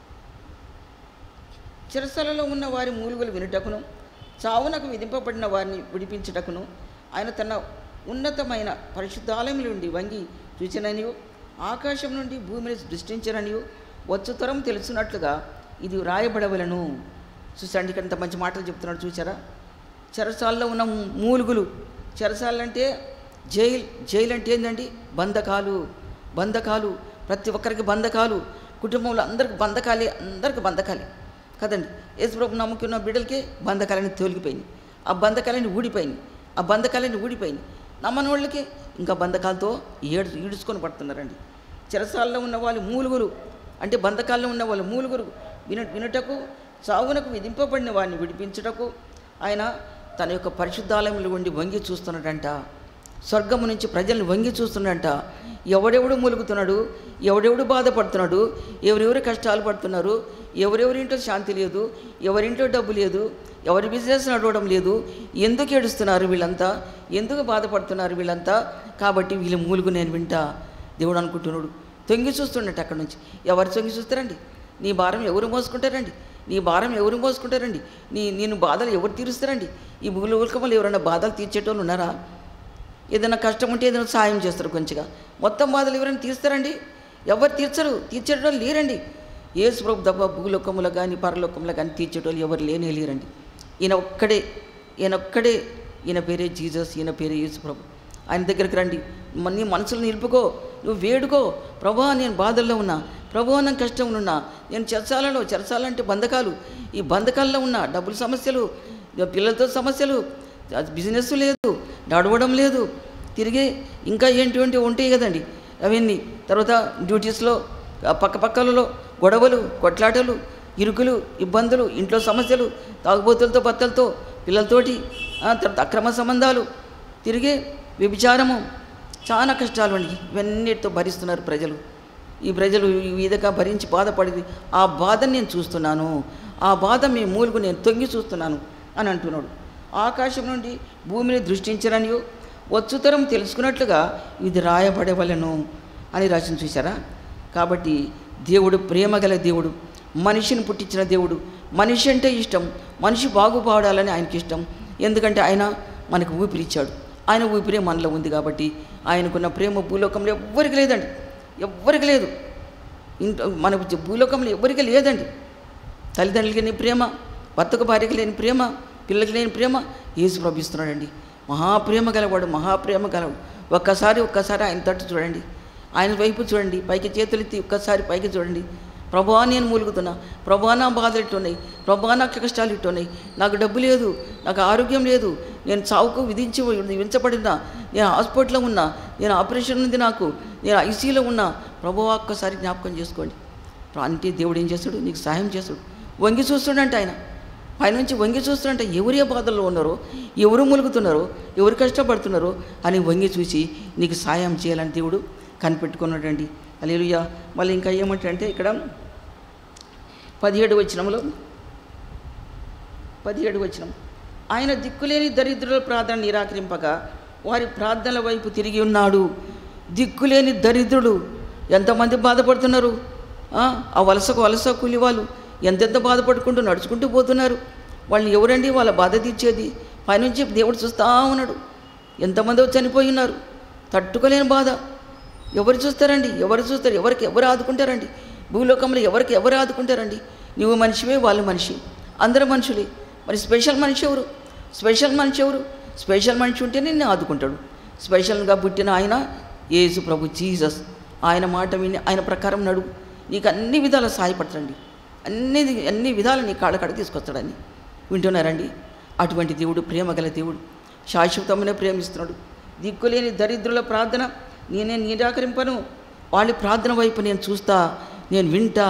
చిరసలలో ఉన్న వారి మూలుగులు వినుటకును చావునకు విధింపబడిన వారిని విడిపించుటకును ఆయన తన ఉన్నతమైన పరిశుద్ధాలయం నుండి వంగి చూచిననియు ఆకాశం నుండి భూమిని సృష్టించిననియు వచ్చు తరం తెలుసున్నట్లుగా ఇది రాయబడవలను చూసండి ఇక్కడ ఇంత మంచి మాటలు చెప్తున్నాడు చూసారా చెరసాల్లో ఉన్న మూలుగులు చెరసాలంటే జైల్ జైలు అంటే ఏంటండి బంధకాలు బంధకాలు ప్రతి ఒక్కరికి బంధకాలు కుటుంబంలో అందరికి బంధకాలే అందరికి బంధకాలే కదండి యేసుప్రభు నమ్ముకున్న బిడ్డలకి బంధకాలని తొలగిపోయినాయి ఆ బంధకాలని ఊడిపోయినాయి ఆ బంధకాలని ఊడిపోయినాయి నమ్మని వాళ్ళకి ఇంకా బంధకాలతో ఏడు ఈడుచుకొని పడుతున్నారండి చెరసాల్లో ఉన్న వాళ్ళు మూలుగురు అంటే బంధకాల్లో ఉన్న వాళ్ళు మూలుగురు విను వినుటకు చావునకు విధింపబడిన వారిని విడిపించుటకు ఆయన తన యొక్క పరిశుద్ధాలయంలో ఉండి వంగి చూస్తున్నాడంట స్వర్గము నుంచి ప్రజల్ని వంగి చూస్తున్నాడంట ఎవడెవడు మూలుగుతున్నాడు ఎవడెవడు బాధపడుతున్నాడు ఎవరెవరు కష్టాలు పడుతున్నారు ఎవరెవరింట్లో శాంతి లేదు ఎవరింట్లో డబ్బు లేదు ఎవరి బిజినెస్ నడవడం లేదు ఎందుకు ఏడుస్తున్నారు వీళ్ళంతా ఎందుకు బాధపడుతున్నారు వీళ్ళంతా కాబట్టి వీళ్ళ మూలుగు నేను వింటా దేవుడు అనుకుంటున్నాడు తొంగి చూస్తుండట అక్కడ నుంచి ఎవరు తొంగి చూస్తారండి నీ భారం ఎవరు మోసుకుంటారండి నీ భారం ఎవరు మోసుకుంటారండి నీ నేను బాధలు ఎవరు తీరుస్తారండి ఈ భూలోకములు ఎవరైనా బాధలు తీర్చేటోళ్ళు ఉన్నారా ఏదైనా కష్టం ఉంటే ఏదైనా సాయం చేస్తారు కొంచెంగా మొత్తం బాధలు ఎవరైనా తీరుస్తారండి ఎవరు తీర్చరు తీర్చేటోళ్ళు లేరండి ఏసు ప్రభు దెబ్బ భూలోకములో కానీ పరలోకంలో కానీ తీర్చేటోళ్ళు ఎవరు లేనే లేరండి ఈయన ఒక్కడే ఈయన ఒక్కడే ఈయన పేరే జీసస్ ఈయన పేరే యేసు ప్రభు ఆయన దగ్గరికి రండి మ- నీ మనసులు నిలుపుకో నువ్వు వేడుకో ప్రభా నేను బాధల్లో ఉన్నా ప్రభు నేను కష్టంలో ఉన్నా నేను చెరసాలలో చెరసాలంటే బంధకాలు ఈ బంధకాల్లో ఉన్నా డబ్బుల సమస్యలు ఇక పిల్లలతో సమస్యలు బిజినెస్ లేదు నడవడం లేదు తిరిగి ఇంకా ఏంటి ఉంటాయి కదండి అవన్నీ తర్వాత డ్యూటీస్లో ఆ పక్క పక్కలలో గొడవలు కొట్లాటలు ఇరుకులు ఇబ్బందులు ఇంట్లో సమస్యలు తాగుబోతులతో భర్తలతో పిల్లలతోటి ఆ తర్వాత అక్రమ సంబంధాలు తిరిగి వ్యభిచారము చాలా కష్టాలు అండి ఇవన్నిటితో భరిస్తున్నారు ప్రజలు ఈ ప్రజలు ఈ విధంగా భరించి బాధపడి ఆ బాధను నేను చూస్తున్నాను ఆ బాధ మీ మూలుగు నేను తొంగి చూస్తున్నాను అని అంటున్నాడు ఆకాశం నుండి భూమిని దృష్టించరనియో వచ్చుతరం తెలుసుకున్నట్లుగా ఇది రాయబడవలను అని రాసిన చూసారా కాబట్టి దేవుడు ప్రేమగల దేవుడు మనిషిని పుట్టించిన దేవుడు మనిషి అంటే ఇష్టం మనిషి బాగుపడాలని ఆయనకి ఇష్టం ఎందుకంటే ఆయన మనకు ఊపిరిచ్చాడు ఆయన ఊపిరే మనలో ఉంది కాబట్టి ఆయనకున్న ప్రేమ భూలోకంలో ఎవ్వరికి లేదండి ఎవ్వరికి లేదు ఇంట్లో మన భూలోకంలో ఎవ్వరికి లేదండి తల్లిదండ్రులకి లేని ప్రేమ భర్తకు భార్యకి లేని ప్రేమ పిల్లలకి లేని ప్రేమ యేసు ప్రభు ఇస్తున్నాడండి మహాప్రేమ గలవాడు మహాప్రేమ గలవాడు ఒక్కసారి ఒక్కసారి ఆయన తట్టు చూడండి ఆయన వైపు చూడండి పైకి చేతులెత్తి ఒక్కసారి పైకి చూడండి ప్రభా నేను మూలుగుతున్నా ప్రభా నా బాధలు ఇట్టున్నాయి ప్రభా నాకు కష్టాలు ఇట్టున్నాయి నాకు డబ్బు లేదు నాకు ఆరోగ్యం లేదు నేను చావుకు విధించి విధించబడినా నేను హాస్పిటల్లో ఉన్నా నేను ఆపరేషన్ ఉంది నాకు నేను ఐసీలో ఉన్నా ప్రభు ఒక్కసారి జ్ఞాపకం చేసుకోండి అంటే దేవుడు ఏం చేస్తాడు నీకు సహాయం చేస్తాడు వంగి చూస్తుండంట ఆయన పైనుంచి వంగి చూస్తుంటే ఎవరే బాధల్లో ఉన్నారో ఎవరు ములుగుతున్నారో ఎవరు కష్టపడుతున్నారో అని వంగి చూసి నీకు సాయం చేయాలని దేవుడు కనిపెట్టుకున్నాడండి అలేలుయ్య మళ్ళీ ఇంకా ఏమంటాడంటే ఇక్కడ పదిహేడు వచనంలో పదిహేడు వచనం ఆయన దిక్కులేని దరిద్రుల ప్రార్థన నిరాకరింపగా వారి ప్రార్థనల వైపు తిరిగి ఉన్నాడు దిక్కులేని దరిద్రుడు ఎంతమంది బాధపడుతున్నారు ఆ ఆ వలసకు వలస కూలి వాళ్ళు ఎంతెంత బాధపడుకుంటూ నడుచుకుంటూ పోతున్నారు వాళ్ళని ఎవరండి వాళ్ళ బాధ తీర్చేది పైనుంచి దేవుడు చూస్తూ ఉన్నాడు ఎంతమంది చనిపోయి ఉన్నారు తట్టుకోలేని బాధ ఎవరు చూస్తారండి ఎవరు చూస్తారు ఎవరికి ఎవరు ఆదుకుంటారండి భూలోకంలో ఎవరికి ఎవరు ఆదుకుంటారండి నువ్వు మనిషివే వాళ్ళు మనిషి అందరూ మనుషులే మరి స్పెషల్ మనిషి ఎవరు స్పెషల్ మనిషి ఎవరు స్పెషల్ మనిషి ఉంటే నిన్ను ఆదుకుంటాడు స్పెషల్గా పుట్టిన ఆయన యేసు ప్రభు జీసస్ ఆయన మాట విని ఆయన ప్రకారం నడువు నీకు అన్ని విధాలు సహాయపడతాడండి అన్ని అన్ని విధాలు నీ కాళ్ళ కాడ తీసుకొస్తాడని వింటున్నారండి అటువంటి దేవుడు ప్రేమ గల దేవుడు శాశ్వతమైన ప్రేమిస్తున్నాడు దిక్కులేని దరిద్రుల ప్రార్థన నేనే నిరాకరింపను వాళ్ళ ప్రార్థన వైపు నేను చూస్తా నేను వింటా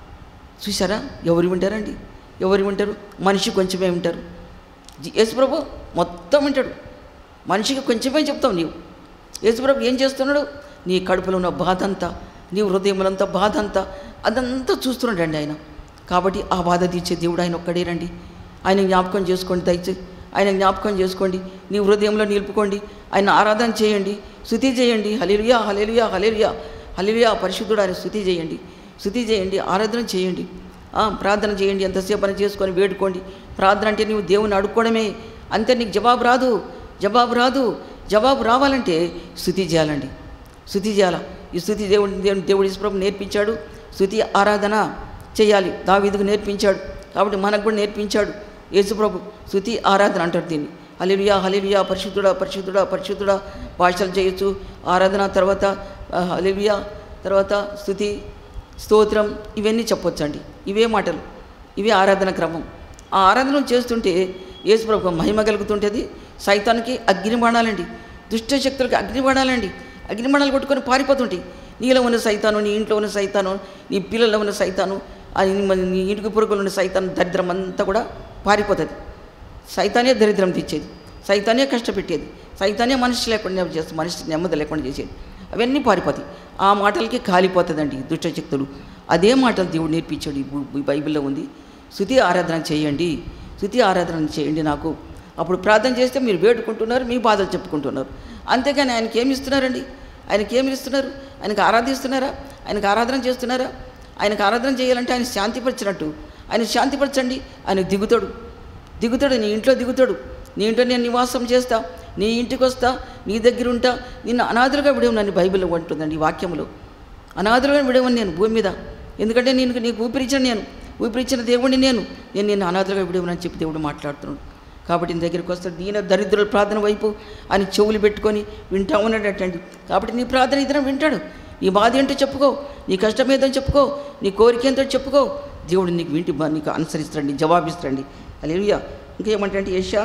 చూసారా ఎవరు వింటారండి ఎవరు వింటారు మనిషి కొంచెమే వింటారు జి- యేసుప్రభు మొత్తం వింటాడు మనిషికి కొంచెమే చెప్తావు నీవు యేసుప్రభు ఏం చేస్తున్నాడు నీ కడుపులో ఉన్న బాధ అంతా నీ హృదయంలో అంతా బాధ అంతా అదంతా చూస్తున్నాడండి ఆయన కాబట్టి ఆ బాధ తీర్చే దేవుడు ఆయన ఒక్కడే రండి ఆయన జ్ఞాపకం చేసుకోండి దయచే ఆయన జ్ఞాపకం చేసుకోండి నీ హృదయంలో నిలుపుకోండి ఆయన ఆరాధన చేయండి శృతి చేయండి హలేలుయా హలేలుయా హలేలుయా హలేలుయా పరిశుద్ధుడు ఆయన శృతి చేయండి శృతి చేయండి ఆరాధన చేయండి ఆ, ప్రార్థన చేయండి ఎంతసేపు అని చేసుకొని వేడుకోండి ప్రార్థన అంటే నువ్వు దేవుని అడుక్కోవడమే అంతే నీకు జవాబు రాదు జవాబు రాదు జవాబు రావాలంటే స్థుతి చేయాలండి స్థుతి చేయాల ఈ స్థుతి దేవుడు దేవుడు దేవుడు ఈశ్వరం నేర్పించాడు స్థుతి ఆరాధన చేయాలి దావీదుకు నేర్పించాడు కాబట్టి మనకు కూడా నేర్పించాడు యేసుప్రభు స్థుతి ఆరాధన అంటారు దీన్ని హలిలుయా హలిలుయా పరిశుద్ధుడా పరిశుద్ధుడా పరిశుద్ధుడా భాషలు చేయొచ్చు ఆరాధన తర్వాత ఆ, హలిలుయా తర్వాత స్థుతి స్తోత్రం ఇవన్నీ చెప్పొచ్చండి ఇవే మాటలు ఇవే ఆరాధన క్రమం ఆ ఆరాధన చేస్తుంటే యేసుప్రభు మహిమ కలుగుతుంటుంది సైతానికి అగ్నిబాణాలండి దుష్ట శక్తులకి అగ్నిబాణాలండి అగ్నిబాణాలు కొట్టుకొని పారిపోతుంటాయి నీలో ఉన్న సైతాను నీ ఇంట్లో ఉన్న సైతాను నీ పిల్లల్లో ఉన్న సైతాను అది నీ- నీ ఇంటికి పురుగులు ఉన్న సైతాను దరిద్రం అంతా కూడా పారిపోతుంది సైతానే దరిద్రం తెచ్చేది సైతానే కష్టపెట్టేది సైతానే మనిషి లేకుండా చేస్తుంది మనిషి నెమ్మది లేకుండా చేసేది అవన్నీ పారిపోతాయి ఆ మాటలకి కాలిపోతుందండి దుష్టశక్తులు అదే మాటలు దేవుడు నేర్పించాడు ఈ బు- ఈ బైబిల్లో ఉంది శృతి ఆరాధన చేయండి శృతి ఆరాధన చేయండి నాకు అప్పుడు ప్రార్థన చేస్తే మీరు వేడుకుంటున్నారు మీ బాధలు చెప్పుకుంటున్నారు అంతేగాని ఆయనకి ఏమి ఇస్తున్నారండి ఆయనకి ఏమి ఇస్తున్నారు ఆయనకు ఆరాధిస్తున్నారా ఆయనకు ఆరాధన చేస్తున్నారా ఆయనకు ఆరాధన చేయాలంటే ఆయన శాంతిపరిచినట్టు ఆయన శాంతిపరచండి ఆయన దిగుతాడు దిగుతాడు నీ ఇంట్లో దిగుతాడు నీ ఇంట్లో నేను నివాసం చేస్తా నీ ఇంటికి వస్తా నీ దగ్గర ఉంటా నిన్ను అనాథులుగా విడవనని బైబిల్లో ఉంటుందండి ఈ వాక్యంలో అనాథులుగా విడవని నేను భూమి మీద ఎందుకంటే నేను నీకు ఊపిరిచ్చిన నేను ఊపిరిచ్చిన దేవుడిని నేను నేను నిన్ను అనాథులుగా విడవనని చెప్పి దేవుడు మాట్లాడుతున్నాడు కాబట్టి నీ దగ్గరికి వస్తాడు దీన దరిద్రుల ప్రార్థన వైపు అని చెవులు పెట్టుకొని వింటా ఉన్నాడటండి కాబట్టి నీ ప్రార్థన ఇతరం వింటాడు నీ బాధ ఏంటో చెప్పుకో నీ కష్టం ఏదో చెప్పుకో నీ కోరిక ఏంటో చెప్పుకో దేవుడు నీకు వింటి నీకు అనుసరిస్తాడండి జవాబిస్తాడండి అలేలుయా ఇంకేమంటే ఏషా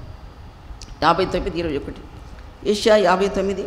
యాభై తొమ్మిది ఇరవై ఒకటి ఏషియా యాభై తొమ్మిది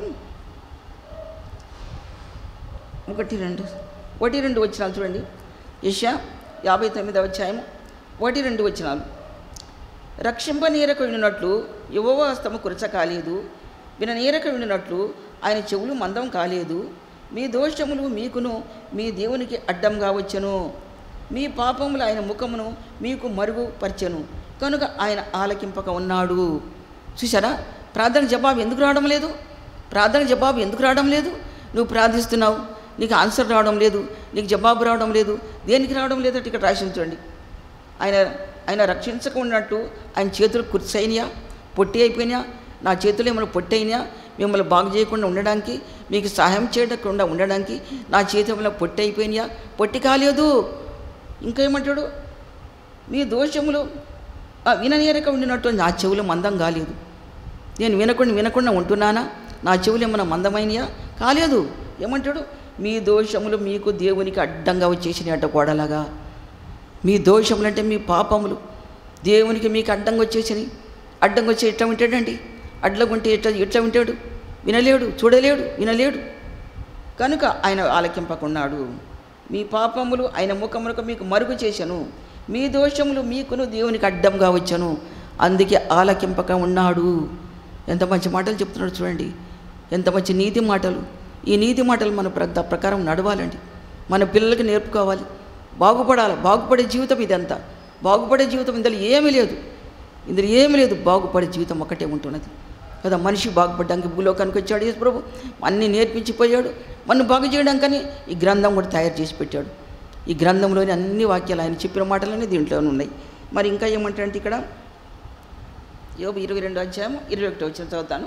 ఒకటి రెండు ఒకటి రెండు వచ్చినాలు చూడండి ఏషియా యాభై తొమ్మిది అధ్యాయం ఒకటి రెండు వచ్చినాలు రక్షింపనీరక వినున్నట్లు యువవాస్తము కురచ కాలేదు విననీరక వినున్నట్లు ఆయన చెవులు మందం కాలేదు మీ దోషములు మీకును మీ దేవునికి అడ్డంగా వచ్చెను మీ పాపములు ఆయన ముఖమును మీకు మరుగుపరచెను కనుక ఆయన ఆలకింపక ఉన్నాడు చూసారా ప్రార్థన జవాబు ఎందుకు రావడం లేదు ప్రార్థన జవాబు ఎందుకు రావడం లేదు నువ్వు ప్రార్థిస్తున్నావు నీకు ఆన్సర్ రావడం లేదు నీకు జవాబు రావడం లేదు దేనికి రావడం లేదంటే ఇక్కడ రాసి చూడండి ఆయన ఆయన రక్షించకున్నట్టు ఆయన చేతులు కుర్చైనయా పొట్టి అయిపోయినా నా చేతులు ఏమైనా పొట్టి అయినా మిమ్మల్ని బాగు చేయకుండా ఉండడానికి మీకు సహాయం చేయకుండా ఉండడానికి నా చేతులు ఏమైనా పొట్టి అయిపోయినాయా పొట్టి కాలేదు ఇంకా ఏమంటాడు మీ దోషములు ఆ, విననేరక ఉండినట్టు నా చెవులు మందం కాలేదు నేను వినకుండా వినకుండా ఉంటున్నానా నా చెవులు ఏమన్నా మందమైనయా కాలేదు ఏమంటాడు మీ దోషములు మీకు దేవునికి అడ్డంగా వచ్చేసినట్ట గోడలాగా మీ దోషములు అంటే మీ పాపములు దేవునికి మీకు అడ్డంగా వచ్చేసినాయి అడ్డంగా వచ్చి ఎట్లా వింటాడండి అడ్లగుంటే ఎట్లా ఎట్లా వింటాడు వినలేడు చూడలేడు వినలేడు కనుక ఆయన ఆలకింపకున్నాడు మీ పాపములు ఆయన ముఖమునకు మీకు మరుగు చేశాను మీ దోషములు మీకును దేవునికి అడ్డంగా వచ్చాను అందుకే ఆలకింపక ఉన్నాడు ఎంత మంచి మాటలు చెప్తున్నాడు చూడండి ఎంత మంచి నీతి మాటలు ఈ నీతి మాటలు మన ప్ర ప్రకారం నడవాలండి మన పిల్లలకి నేర్పుకోవాలి బాగుపడాలి బాగుపడే జీవితం ఇదంతా బాగుపడే జీవితం ఇందులో ఏమీ లేదు ఇందులో ఏమీ లేదు బాగుపడే జీవితం ఒకటే ఉంటున్నది కదా మనిషి బాగుపడడానికి భూలోకానికి వచ్చాడు యేసు ప్రభు అన్నీ నేర్పించిపోయాడు మనం బాగు చేయడానికని ఈ గ్రంథం కూడా తయారు చేసి పెట్టాడు ఈ గ్రంథంలోని అన్ని వాక్యాలు ఆయన చెప్పిన మాటలన్నీ దీంట్లోనే ఉన్నాయి మరి ఇంకా ఏమంటారంటే ఇక్కడ యోబు ఇరవై రెండు అధ్యాయం ఇరవై ఒకటి వచ్చిన చదువుతాను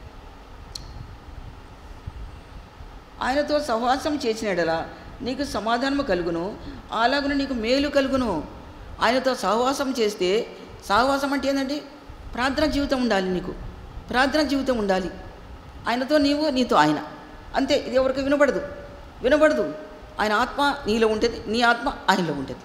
ఆయనతో సహవాసం చేసినడలా నీకు సమాధానము కలుగును అలాగున నీకు మేలు కలుగును ఆయనతో సహవాసం చేస్తే సహవాసం అంటే ఏంటంటే ప్రార్థన జీవితం ఉండాలి నీకు ప్రార్థన జీవితం ఉండాలి ఆయనతో నీవు నీతో ఆయన అంతే ఇది ఎవరికి వినపడదు వినపడదు ఆయన ఆత్మ నీలో ఉంటుంది నీ ఆత్మ ఆయనలో ఉంటుంది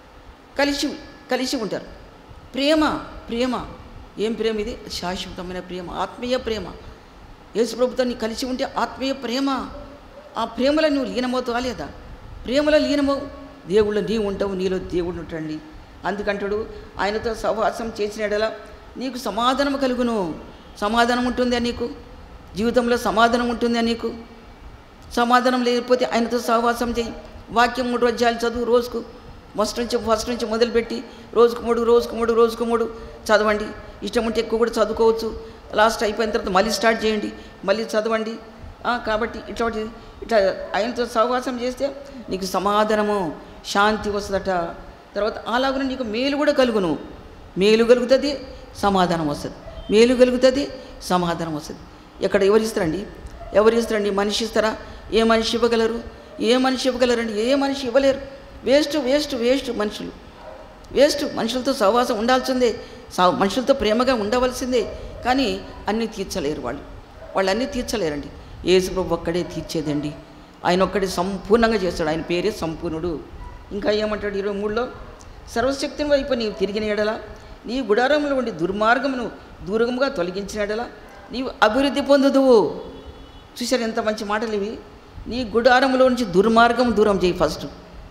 కలిసి కలిసి ఉంటారు ప్రేమ ప్రేమ ఏం ప్రేమ ఇది శాశ్వతమైన ప్రేమ ఆత్మీయ ప్రేమ యేసు ప్రభుతో నీ కలిసి ఉంటే ఆత్మీయ ప్రేమ ఆ ప్రేమలో నువ్వు లీనమవుతావా లేదా ప్రేమలో లీనమవు దేవుళ్ళు నీ ఉంటావు నీలో దేవుడు ఉంటాడండి అందుకంటాడు ఆయనతో సహవాసం చేసినడలా నీకు సమాధానం కలుగును సమాధానం ఉంటుందా నీకు జీవితంలో సమాధానం ఉంటుందా నీకు సమాధానం లేకపోతే ఆయనతో సహవాసం చేయి వాక్యం మూడు అధ్యాయాలు చదువు రోజుకు ఫస్ట్ నుంచి ఫస్ట్ నుంచి మొదలుపెట్టి రోజుకు మూడు రోజుకు మూడు రోజుకు మూడు చదవండి ఇష్టం ఉంటే ఎక్కువ కూడా చదువుకోవచ్చు లాస్ట్ అయిపోయిన తర్వాత మళ్ళీ స్టార్ట్ చేయండి మళ్ళీ చదవండి ఆ, కాబట్టి ఇట్లాంటి ఇట్లా ఆయనతో సహవాసం చేస్తే నీకు సమాధానము శాంతి వస్తుందట తర్వాత అలాగనే నీకు మేలు కూడా కలుగును మేలు కలుగుతుంది సమాధానం వస్తుంది మేలు కలుగుతుంది సమాధానం వస్తుంది ఎక్కడ ఎవరు ఇస్తారండి ఎవరు ఇస్తారండి మనిషి ఇస్తారా ఏ మనిషి ఇవ్వగలరు ఏ మనిషి ఇవ్వగలరండి ఏ మనిషి ఇవ్వలేరు వేస్ట్ వేస్ట్ వేస్ట్ మనుషులు వేస్ట్ మనుషులతో సహవాసం ఉండాల్సిందే సా మనుషులతో ప్రేమగా ఉండవలసిందే కానీ అన్నీ తీర్చలేరు వాళ్ళు వాళ్ళు అన్నీ తీర్చలేరండి యేసు ప్రభు ఒక్కడే తీర్చేదండి ఆయన ఒక్కడే సంపూర్ణంగా చేస్తాడు ఆయన పేరే సంపూర్ణుడు ఇంకా ఏమంటాడు ఇరవై మూడులో సర్వశక్తిని వైపు నీవు తిరిగిన ఎడల నీ గుడారంలో ఉండి దుర్మార్గమును దూరంగా తొలగించిన ఎడల నీవు అభివృద్ధి పొందుదువు చూశారు ఎంత మంచి మాటలు ఇవి నీ గుడారంలో నుంచి దుర్మార్గం దూరం చేయి ఫస్ట్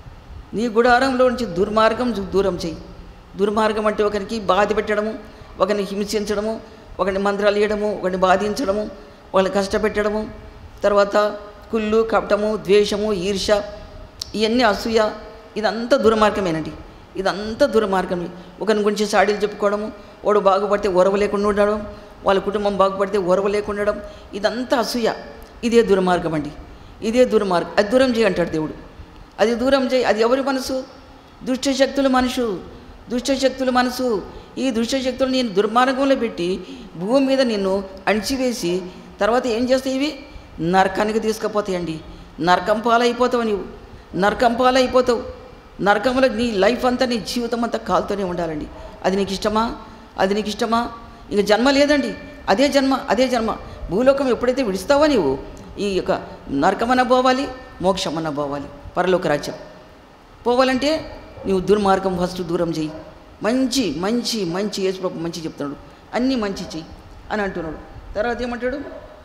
నీ గుడారంలో నుంచి దుర్మార్గం జు- దూరం చేయి దుర్మార్గం అంటే ఒకరికి బాధ పెట్టడము ఒకరిని హింసించడము ఒకరిని మంత్రాలు వేయడము ఒకరిని బాధించడము వాళ్ళని కష్టపెట్టడము తర్వాత కుళ్ళు కపటము ద్వేషము ఈర్ష ఇవన్నీ అసూయ ఇదంతా దుర్మార్గమేనండి ఇదంతా దుర్మార్గమే ఒకరి గురించి సాడీలు చెప్పుకోవడము వాడు బాగుపడితే ఓరవ లేకుండా ఉండడం వాళ్ళ కుటుంబం బాగుపడితే ఓరవ లేకుండా ఉండడం ఇదంతా అసూయ ఇదే దుర్మార్గం అండి ఇదే దుర్మార్గం అది దూరం చేయి అంటాడు దేవుడు అది దూరం చేయి అది ఎవరి మనసు దుష్ట శక్తుల మనసు దుష్ట శక్తుల మనసు ఈ దుష్ట శక్తులు నేను దుర్మార్గంలో పెట్టి భూమి మీద నిన్ను అణిచివేసి తర్వాత ఏం చేస్తాయి ఇవి నరకానికి తీసుకుపోతాయండి నరకం పాలైపోతావు నీవు నరకం పాలైపోతావు నరకంలో నీ లైఫ్ అంతా నీ జీవితం అంతా కాలుతూనే ఉండాలండి అది నీకు ఇష్టమా అది నీకు ఇష్టమా ఇక జన్మ లేదండి అదే జన్మ అదే జన్మ భూలోకం ఎప్పుడైతే విడుస్తావో నీవు ఈ యొక్క నరకమన్న పోవాలి మోక్షమన్న పోవాలి పరలోక రాజ్యం పోవాలంటే నీవు దుర్మార్గం ఫస్ట్ దూరం చేయి మంచి మంచి మంచి యేసుప్రభు మంచి చెప్తున్నాడు అన్నీ మంచి చెయ్యి అని అంటున్నాడు తర్వాత ఏమంటాడు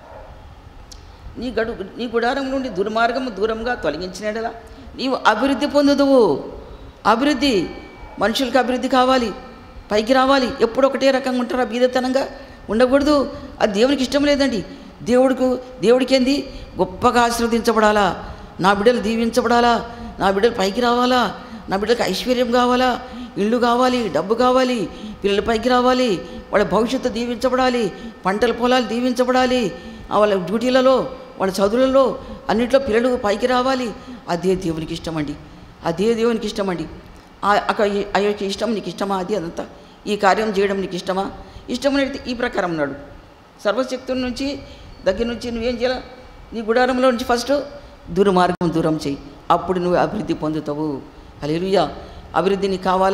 నీ గడు నీ గుడారం నుండి దుర్మార్గము దూరంగా తొలగించినడలా నీవు అభివృద్ధి పొందుదువు అభివృద్ధి మనుషులకు అభివృద్ధి కావాలి పైకి రావాలి ఎప్పుడు ఒకటే రకంగా ఉంటారా బీదతనంగా ఉండకూడదు అది దేవునికి ఇష్టం లేదండి దేవుడికి దేవుడికి ఏంది గొప్పగా ఆశీర్వదించబడాలా నా బిడ్డలు దీవించబడాలా నా బిడ్డలు పైకి రావాలా నా బిడ్డలకు ఐశ్వర్యం కావాలా ఇల్లు కావాలి డబ్బు కావాలి పిల్లలు పైకి రావాలి వాళ్ళ భవిష్యత్తు దీవించబడాలి పంటల పొలాలు దీవించబడాలి ఆ వాళ్ళ డ్యూటీలలో వాళ్ళ చదువులలో అన్నింటిలో పిల్లలు పైకి రావాలి అదే దేవునికి ఇష్టమండి అదే దేవునికి ఇష్టమండి ఆ- అక- ఈ- ఆ యొక్క ఇష్టం నీకు ఇష్టమా అది అదంతా ఈ కార్యం చేయడం నీకు ఇష్టమా ఇష్టమైతే ఈ ప్రకారం ఉన్నాడు సర్వశక్తుల నుంచి దగ్గర నుంచి నువ్వేం చేయాలి నీ గుడారంలో నుంచి ఫస్ట్ దుర్మార్గం దూరం చేయి అప్పుడు నువ్వు అభివృద్ధి పొందుతావు హల్లెలూయా అభివృద్ధి నీకు కావాలా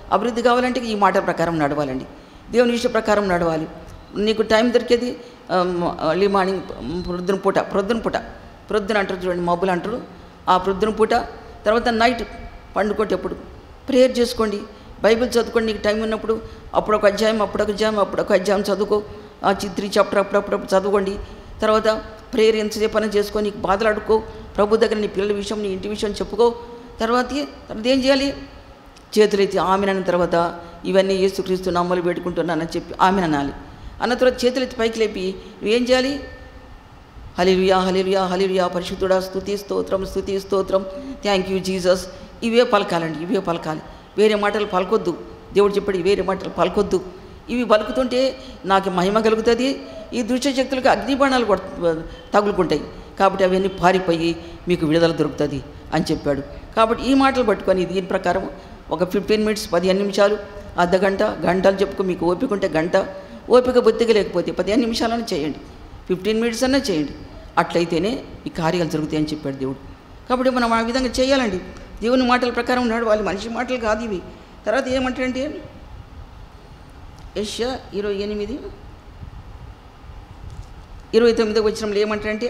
అభివృద్ధి కావాలంటే ఈ మాట ప్రకారం నడవాలండి దేవుని ఇష్ట ప్రకారం నడవాలి నీకు టైం దొరికేది ఎర్లీ మార్నింగ్ ప్రొద్దున పూట ప్రొద్దున పూట ప్రొద్దున అంటారు చూడండి మబ్బులు అంటారు ఆ ప్రొద్దున పూట తర్వాత నైట్ పండుకోటప్పుడు ప్రేయర్ చేసుకోండి బైబిల్ చదువుకోండి నీకు టైం ఉన్నప్పుడు అప్పుడు ఒక అధ్యాయం అప్పుడు ఒక అధ్యాయం అప్పుడు ఒక అధ్యాయం చదువుకో ఆ చిత్రి చాప్టర్ అప్పుడప్పుడు చదువుకోండి తర్వాత ప్రేయర్ ఎంతసేపు అని చేసుకొని నీకు బాధలు అడుక్కో ప్రభు దగ్గర నీ పిల్లల విషయం నీ ఇంటి విషయం చెప్పుకో తర్వాత తర్వాత ఏం చేయాలి చేతులెత్తి ఆమెన తర్వాత ఇవన్నీ యేసుక్రీస్తు నమ్మలు పెట్టుకుంటున్నానని చెప్పి ఆమెన అనాలి అన్న తర్వాత చేతులెత్తి పైకి లేపి నువ్వేం చేయాలి హలిలుయా హలిలుయా హలిలుయా పరిశుద్ధుడా స్తుతి స్తోత్రం స్తుతి స్తోత్రం థ్యాంక్ యూ జీసస్ ఇవే పలకాలండి ఇవే పలకాలి వేరే మాటలు పలకొద్దు దేవుడు చెప్పాడు వేరే మాటలు పలకొద్దు ఇవి పలుకుతుంటే నాకు మహిమ కలుగుతుంది ఈ దుష్ట శక్తులకు అగ్నిబాణాలు కొడ తగులుకుంటాయి కాబట్టి అవన్నీ పారిపోయి మీకు విడుదల దొరుకుతుంది అని చెప్పాడు కాబట్టి ఈ మాటలు పట్టుకొని దీని ప్రకారం ఒక ఫిఫ్టీన్ మినిట్స్ పదిహేను నిమిషాలు అర్ధ గంట గంటలు చెప్పుకో మీకు ఓపిక ఉంటే గంట ఓపిక బొత్తిగా లేకపోతే పదిహేను నిమిషాలను చేయండి ఫిఫ్టీన్ మినిట్స్ అన్నా చేయండి అట్లయితేనే ఈ కార్యాలు జరుగుతాయని చెప్పాడు దేవుడు కాబట్టి మనం ఆ విధంగా చేయాలండి దేవుని మాటల ప్రకారం నడవాలి మనిషి మాటలు కాదు ఇవి తర్వాత ఏమంటారంటే యశ ఇరవై ఎనిమిది ఇరవై తొమ్మిదో వచ్చినంలో ఏమంటారంటే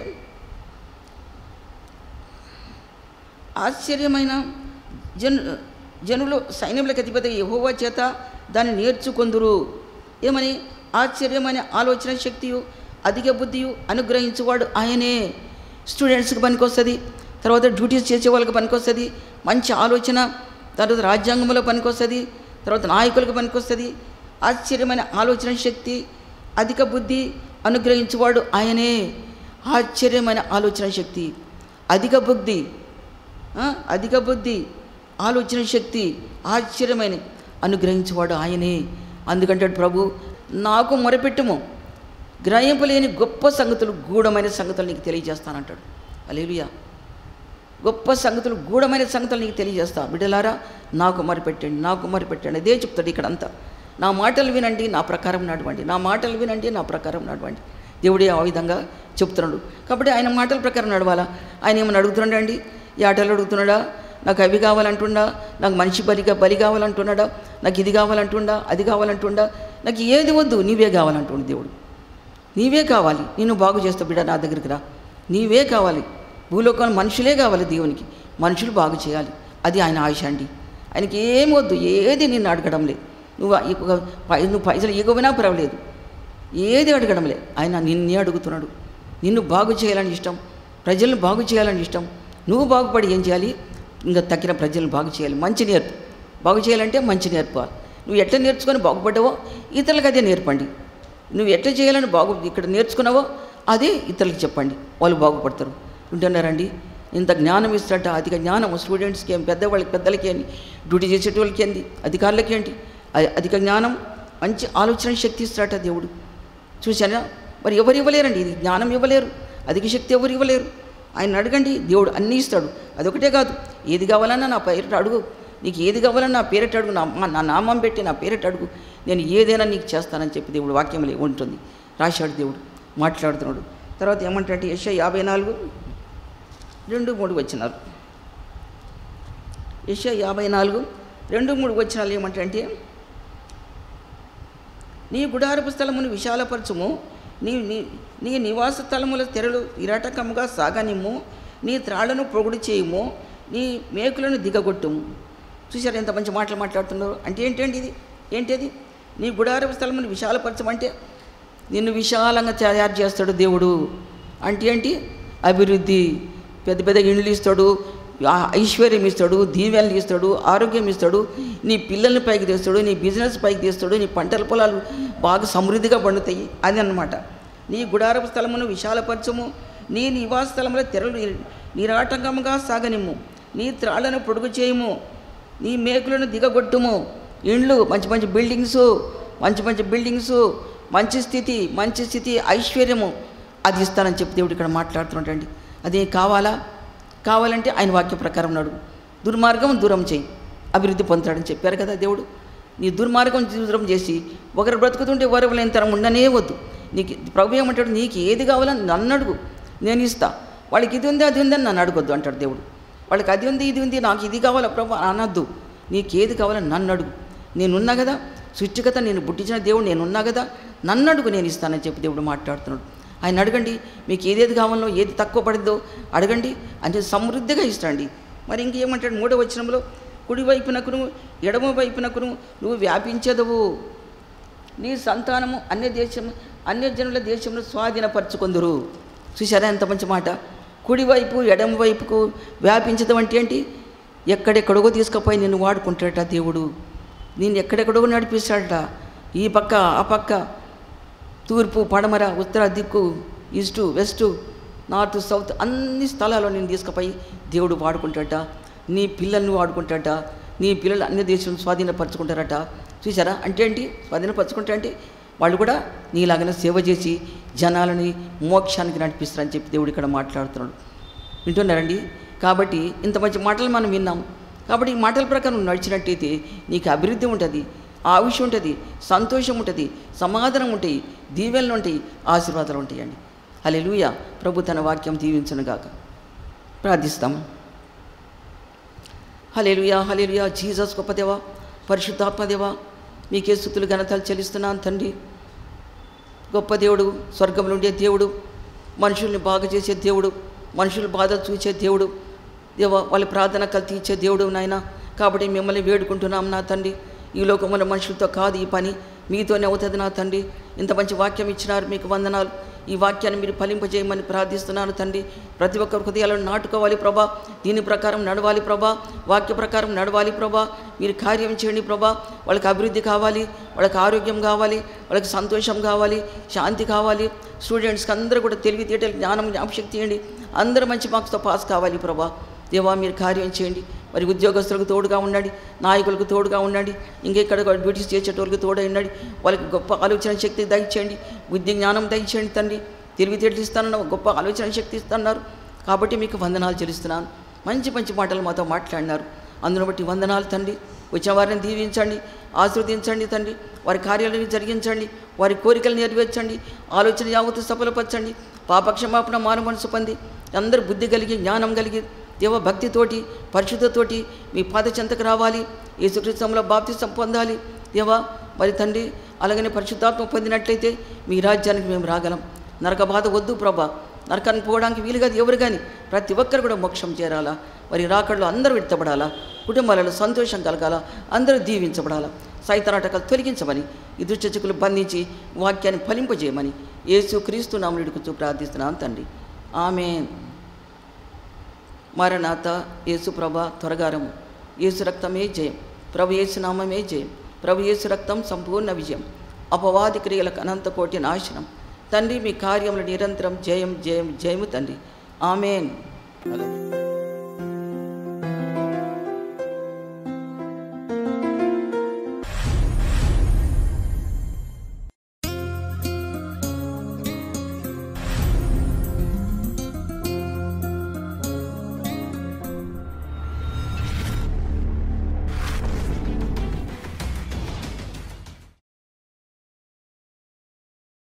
ఆశ్చర్యమైన జను జనులు సైన్యములకు అధిపతి యహోవా చేత దాన్ని నేర్చుకొందురు ఏమని ఆశ్చర్యమైన ఆలోచన శక్తియు అధిక బుద్ధియు అనుగ్రహించువాడు ఆయనే స్టూడెంట్స్కి పనికొస్తుంది తర్వాత డ్యూటీస్ చేసే వాళ్ళకి పనికొస్తుంది మంచి ఆలోచన తర్వాత రాజ్యాంగంలో పనికొస్తుంది తర్వాత నాయకులకు పనికొస్తుంది ఆశ్చర్యమైన ఆలోచన శక్తి అధిక బుద్ధి అనుగ్రహించువాడు ఆయనే ఆశ్చర్యమైన ఆలోచన శక్తి అధిక బుద్ధి ఆ, అధిక బుద్ధి ఆలోచన శక్తి ఆశ్చర్యమైన అనుగ్రహించేవాడు ఆయనే అందుకంటాడు ప్రభు నాకు మొరపెట్టుము గ్రహింపలేని గొప్ప సంగతులు గూఢమైన సంగతులు నీకు తెలియజేస్తానంటాడు అలేలుయా గొప్ప సంగతులు గూఢమైన సంగతులు నీకు తెలియజేస్తా బిడ్డలారా నాకు మొరపెట్టండి నాకు మొరపెట్టండి అదే చెప్తాడు ఇక్కడంతా నా మాటలు వినండి నా ప్రకారం నడవండి నా మాటలు వినండి నా ప్రకారం నడవండి దేవుడే ఆ విధంగా చెప్తున్నాడు కాబట్టి ఆయన మాటల ప్రకారం నడవాలా ఆయన ఏమైనా అడుగుతున్నాడా అండి ఈ ఆటలు అడుగుతున్నాడా నాకు అవి కావాలంటుండా నాకు మనిషి బలిగా బలి కావాలంటున్నాడా నాకు ఇది కావాలంటుండా అది కావాలంటుండా నాకు ఏది వద్దు నీవే కావాలంటుండు దేవుడు నీవే కావాలి నిన్ను బాగు చేస్తా బిడ్డ నా దగ్గరికి రా నీవే కావాలి భూలోకంలో మనుషులే కావాలి దేవునికి మనుషులు బాగు చేయాలి అది ఆయన ఆశ అండి ఆయనకి ఏం వద్దు ఏది నిన్ను అడగడం లేదు నువ్వు ఈ ఒక పై- నువ్వు పైసలు ఇవ్వకపోయినా పర్వాలేదు ఏది అడగడం లేదు ఆయన నిన్నే అడుగుతున్నాడు నిన్ను బాగు చేయాలని ఇష్టం ప్రజలను బాగు చేయాలని ఇష్టం నువ్వు బాగుపడి ఏం చేయాలి ఇంకా తక్కిన ప్రజలను బాగు చేయాలి మంచి నేర్పు బాగు చేయాలంటే మంచి నేర్పాలి నువ్వు ఎట్లా నేర్చుకొని బాగుపడ్డావో ఇతరులకు అదే నేర్పండి నువ్వు ఎట్లా చేయాలని బాగు ఇక్కడ నేర్చుకున్నావో అదే ఇతరులకు చెప్పండి వాళ్ళు బాగుపడతారు వింటున్నారండి ఇంత జ్ఞానం ఇస్తాట అధిక జ్ఞానం స్టూడెంట్స్కి ఏం పెద్దవాళ్ళకి పెద్దలకి ఏంటి డ్యూటీ చేసేటోళ్ళకి ఏంటి అధికారులకి ఏంటి అ- అధిక జ్ఞానం మంచి ఆలోచన శక్తి ఇస్తాట దేవుడు చూసారా మరి ఎవరు ఇవ్వలేరండి ఇది జ్ఞానం ఇవ్వలేరు అధిక శక్తి ఎవరు ఇవ్వలేరు ఆయన అడగండి దేవుడు అన్నీ ఇస్తాడు అదొకటే కాదు ఏది కావాలన్నా నా పేరిట అడుగు నీకు ఏది కావాలన్నా నా పేరిట అడుగు నా మా- నా నామం పెట్టి నా పేరిట అడుగు నేను ఏదైనా నీకు చేస్తానని చెప్పి దేవుడు వాక్యంలో ఉంటుంది రాశాడు దేవుడు మాట్లాడుతున్నాడు తర్వాత ఏమంటే యశ యాభై నాలుగు రెండు మూడు వచ్చినారు యశ యాభై నాలుగు రెండు మూడు వచ్చినాలు ఏమంటే నీ గుడారపు స్థలమును విశాలపరచుము నీ నీ నీ నివాస స్థలముల తెరలు ఇరాటకముగా సాగనిమ్ము నీ త్రాళ్లను పొగుడు చేయుము నీ మేకులను దిగగొట్టుము చూశారు ఎంత మంచి మాటలు మాట్లాడుతున్నారు అంటే ఏంటండి ఇది ఏంటిది నీ గుడారపు స్థలమును విశాలపరచమంటే నిన్ను విశాలంగా తయారు చేస్తాడు దేవుడు అంటే ఏంటి అభివృద్ధి పెద్ద పెద్ద ఇండ్లు ఇస్తాడు ఆ ఐశ్వర్యం ఇస్తాడు దీవెనలు ఇస్తాడు ఆరోగ్యం ఇస్తాడు నీ పిల్లల్ని పైకి తీస్తాడు నీ బిజినెస్ పైకి తీస్తాడు నీ పంటల పొలాలు బాగా సమృద్ధిగా పండుతాయి అది అన్నమాట నీ గుడారపు స్థలమును విశాలపరచము నీ నివాస స్థలంలో తెరలు నిరాటంకముగా సాగనిమ్ము నీ త్రాళ్లను పొడుగు చేయము నీ మేకులను దిగగొట్టుము ఇండ్లు మంచి మంచి బిల్డింగ్స్ మంచి మంచి బిల్డింగ్స్ మంచి స్థితి మంచి స్థితి ఐశ్వర్యము అది ఇస్తానని చెప్పి దేవుడు ఇక్కడ మాట్లాడుతున్నాడండి అదే కావాలా కావాలంటే ఆయన వాక్య ప్రకారం నడువు దుర్మార్గం దూరం చేయి అభివృద్ధి పొందుతాడని చెప్పారు కదా దేవుడు నీ దుర్మార్గం దూరం చేసి ఒకరు బ్రతుకుతుంటే వారు లేని తరం ఉండనే వద్దు నీకు ప్రభు ఏమంటాడు నీకు ఏది కావాలని నన్ను అడుగు నేను ఇస్తా వాళ్ళకి ఇది ఉంది అది ఉంది అని నన్ను అడగొద్దు అంటాడు దేవుడు వాళ్ళకి అది ఉంది ఇది ఉంది నాకు ఇది కావాలా ప్రభు అనొద్దు నీకు ఏది కావాలని నన్ను అడుగు నేనున్నా కదా సృష్టికత నేను పుట్టించిన దేవుడు నేనున్నా కదా నన్ను అడుగు నేను ఇస్తానని చెప్పి దేవుడు మాట్లాడుతున్నాడు ఆయన అడగండి మీకు ఏదేది కావాలో ఏది తక్కువ పడిందో అడగండి అంటే సమృద్ధిగా ఇస్తాండి మరి ఇంకేమంటాడు మూడో వచనంలో కుడి వైపునకును ఎడమ వైపునకును నువ్వు వ్యాపించదవు నీ సంతానము అన్య దేశం అన్య జనుల దేశంలో స్వాధీనపరచుకుందరు చూసారా ఎంత మంచి మాట కుడివైపు ఎడమ వైపుకు వ్యాపించడం అంటే ఏంటి ఎక్కడెక్కడికో తీసుకుపోయి నిన్ను వాడుకుంటాడట దేవుడు నేను ఎక్కడెక్కడో నడిపిస్తాడట ఈ పక్క ఆ పక్క తూర్పు పడమర ఉత్తర దిక్కు ఈస్టు వెస్టు నార్త్ సౌత్ అన్ని స్థలాల్లో నేను తీసుకుపోయి దేవుడు వాడుకుంటాడట నీ పిల్లల్ని వాడుకుంటాడట నీ పిల్లలు అన్ని దేశం స్వాధీనపరచుకుంటారట చూసారా అంటే ఏంటి స్వాధీనపరచుకుంటా అంటే వాళ్ళు కూడా నీలాగానే సేవ చేసి జనాలని మోక్షానికి నడిపిస్తారని చెప్పి దేవుడు ఇక్కడ మాట్లాడుతున్నాడు వింటున్నారండి కాబట్టి ఇంత మంచి మాటలు మనం విన్నాం కాబట్టి ఈ మాటల ప్రకారం నువ్వు నడిచినట్టయితే నీకు అభివృద్ధి ఉంటుంది ఆయుష్ ఉంటుంది సంతోషం ఉంటుంది సమాధానం ఉంటాయి దీవెనలు ఉంటాయి ఆశీర్వాదాలు ఉంటాయండి హల్లెలూయా ప్రభు తన వాక్యం దీవించనుగాక ప్రార్థిస్తాం హలేలుయా హలేలుయా జీసస్ గొప్పదేవా పరిశుద్ధాత్మదేవా మీకే స్థుతులు ఘనతలు చెల్లిస్తున్నాను తండ్రి గొప్ప దేవుడు స్వర్గంలో ఉండే దేవుడు మనుషుల్ని బాగు చేసే దేవుడు మనుషుల బాధలు చూసే దేవుడు దేవ వాళ్ళ ప్రార్థన కలు తీర్చే దేవుడు నాయన కాబట్టి మిమ్మల్ని వేడుకుంటున్నాం నా తండ్రి ఈ లోకంలో మనుషులతో కాదు ఈ పని మీతోనే అవుతుంది నా తండ్రి ఇంత మంచి వాక్యం ఇచ్చినారు మీకు వందనాలు ఈ వాక్యాన్ని మీరు ఫలింపజేయమని ప్రార్థిస్తున్నాను తండ్రి ప్రతి ఒక్క హృదయాలను నాటుకోవాలి ప్రభా దీని ప్రకారం నడవాలి ప్రభా వాక్య ప్రకారం నడవాలి ప్రభా మీరు కార్యం చేయండి ప్రభా వాళ్ళకి అభివృద్ధి కావాలి వాళ్ళకి ఆరోగ్యం కావాలి వాళ్ళకి సంతోషం కావాలి శాంతి కావాలి స్టూడెంట్స్కి అందరూ కూడా తెలివితేటలు జ్ఞానం జ్ఞాపశక్తి ఇవ్వండి అందరూ మంచి మార్క్స్తో పాస్ కావాలి ప్రభా దేవా మీరు కార్యం చేయండి మరి ఉద్యోగస్తులకు తోడుగా ఉండండి నాయకులకు తోడుగా ఉండండి ఇంకెక్కడ డ్యూటీస్ చేసేటోళ్ళకి తోడై ఉండండి వాళ్ళకి గొప్ప ఆలోచన శక్తి దయచేయండి బుద్ధి జ్ఞానం దయచేయండి తండ్రి తెలివితేటలు ఇస్తానన్న గొప్ప ఆలోచన శక్తి ఇస్తున్నారు కాబట్టి మీకు వందనాలు చెల్లిస్తున్నాను మంచి మంచి మాటలు మాతో మాట్లాడినారు అందును బట్టి వందనాలు తండ్రి వచ్చిన వారిని దీవించండి ఆశీర్వదించండి తండ్రి వారి కార్యాలను జరిగించండి వారి కోరికలు నెరవేర్చండి ఆలోచన యావత్తు సఫలపరచండి పాపక్షమాపణ మారు మనసు పొంది అందరూ బుద్ధి కలిగి జ్ఞానం కలిగి దేవ భక్తితోటి పరిశుద్ధతోటి మీ పాద చెంతకు రావాలి యేసుక్రీస్తంలో బాప్తిసం పొందాలి దేవా మరి తండ్రి అలాగనే పరిశుద్ధాత్మ పొందినట్లయితే మీ రాజ్యానికి మేము రాగలం నరక బాధ వద్దు ప్రభా నరకానికి పోవడానికి వీలు కాదు ఎవరు కానీ ప్రతి ఒక్కరు కూడా మోక్షం చేరాలా మరి రాకడలో అందరూ విడతపడాలా కుటుంబాలలో సంతోషం కలగాల అందరూ దీవించబడాలా సైతనాటకాలు తొలగించమని ఈ దుష్టచకులు బంధించి వాక్యాన్ని ఫలింపజేయమని యేసు క్రీస్తు నామనుడికి ప్రార్థిస్తున్నాను తండ్రి ఆమెన్ మరణాత యేసు ప్రభ త్వరగారము యేసు రక్తమే జయం ప్రభు యేసు నామమే జయం ప్రభు యేసు రక్తం సంపూర్ణ విజయం అపవాది క్రియలకు అనంత కోటి నాశనం తండ్రి మీ కార్యములు నిరంతరం జయం జయం జయము తండ్రి ఆమెన్ హలో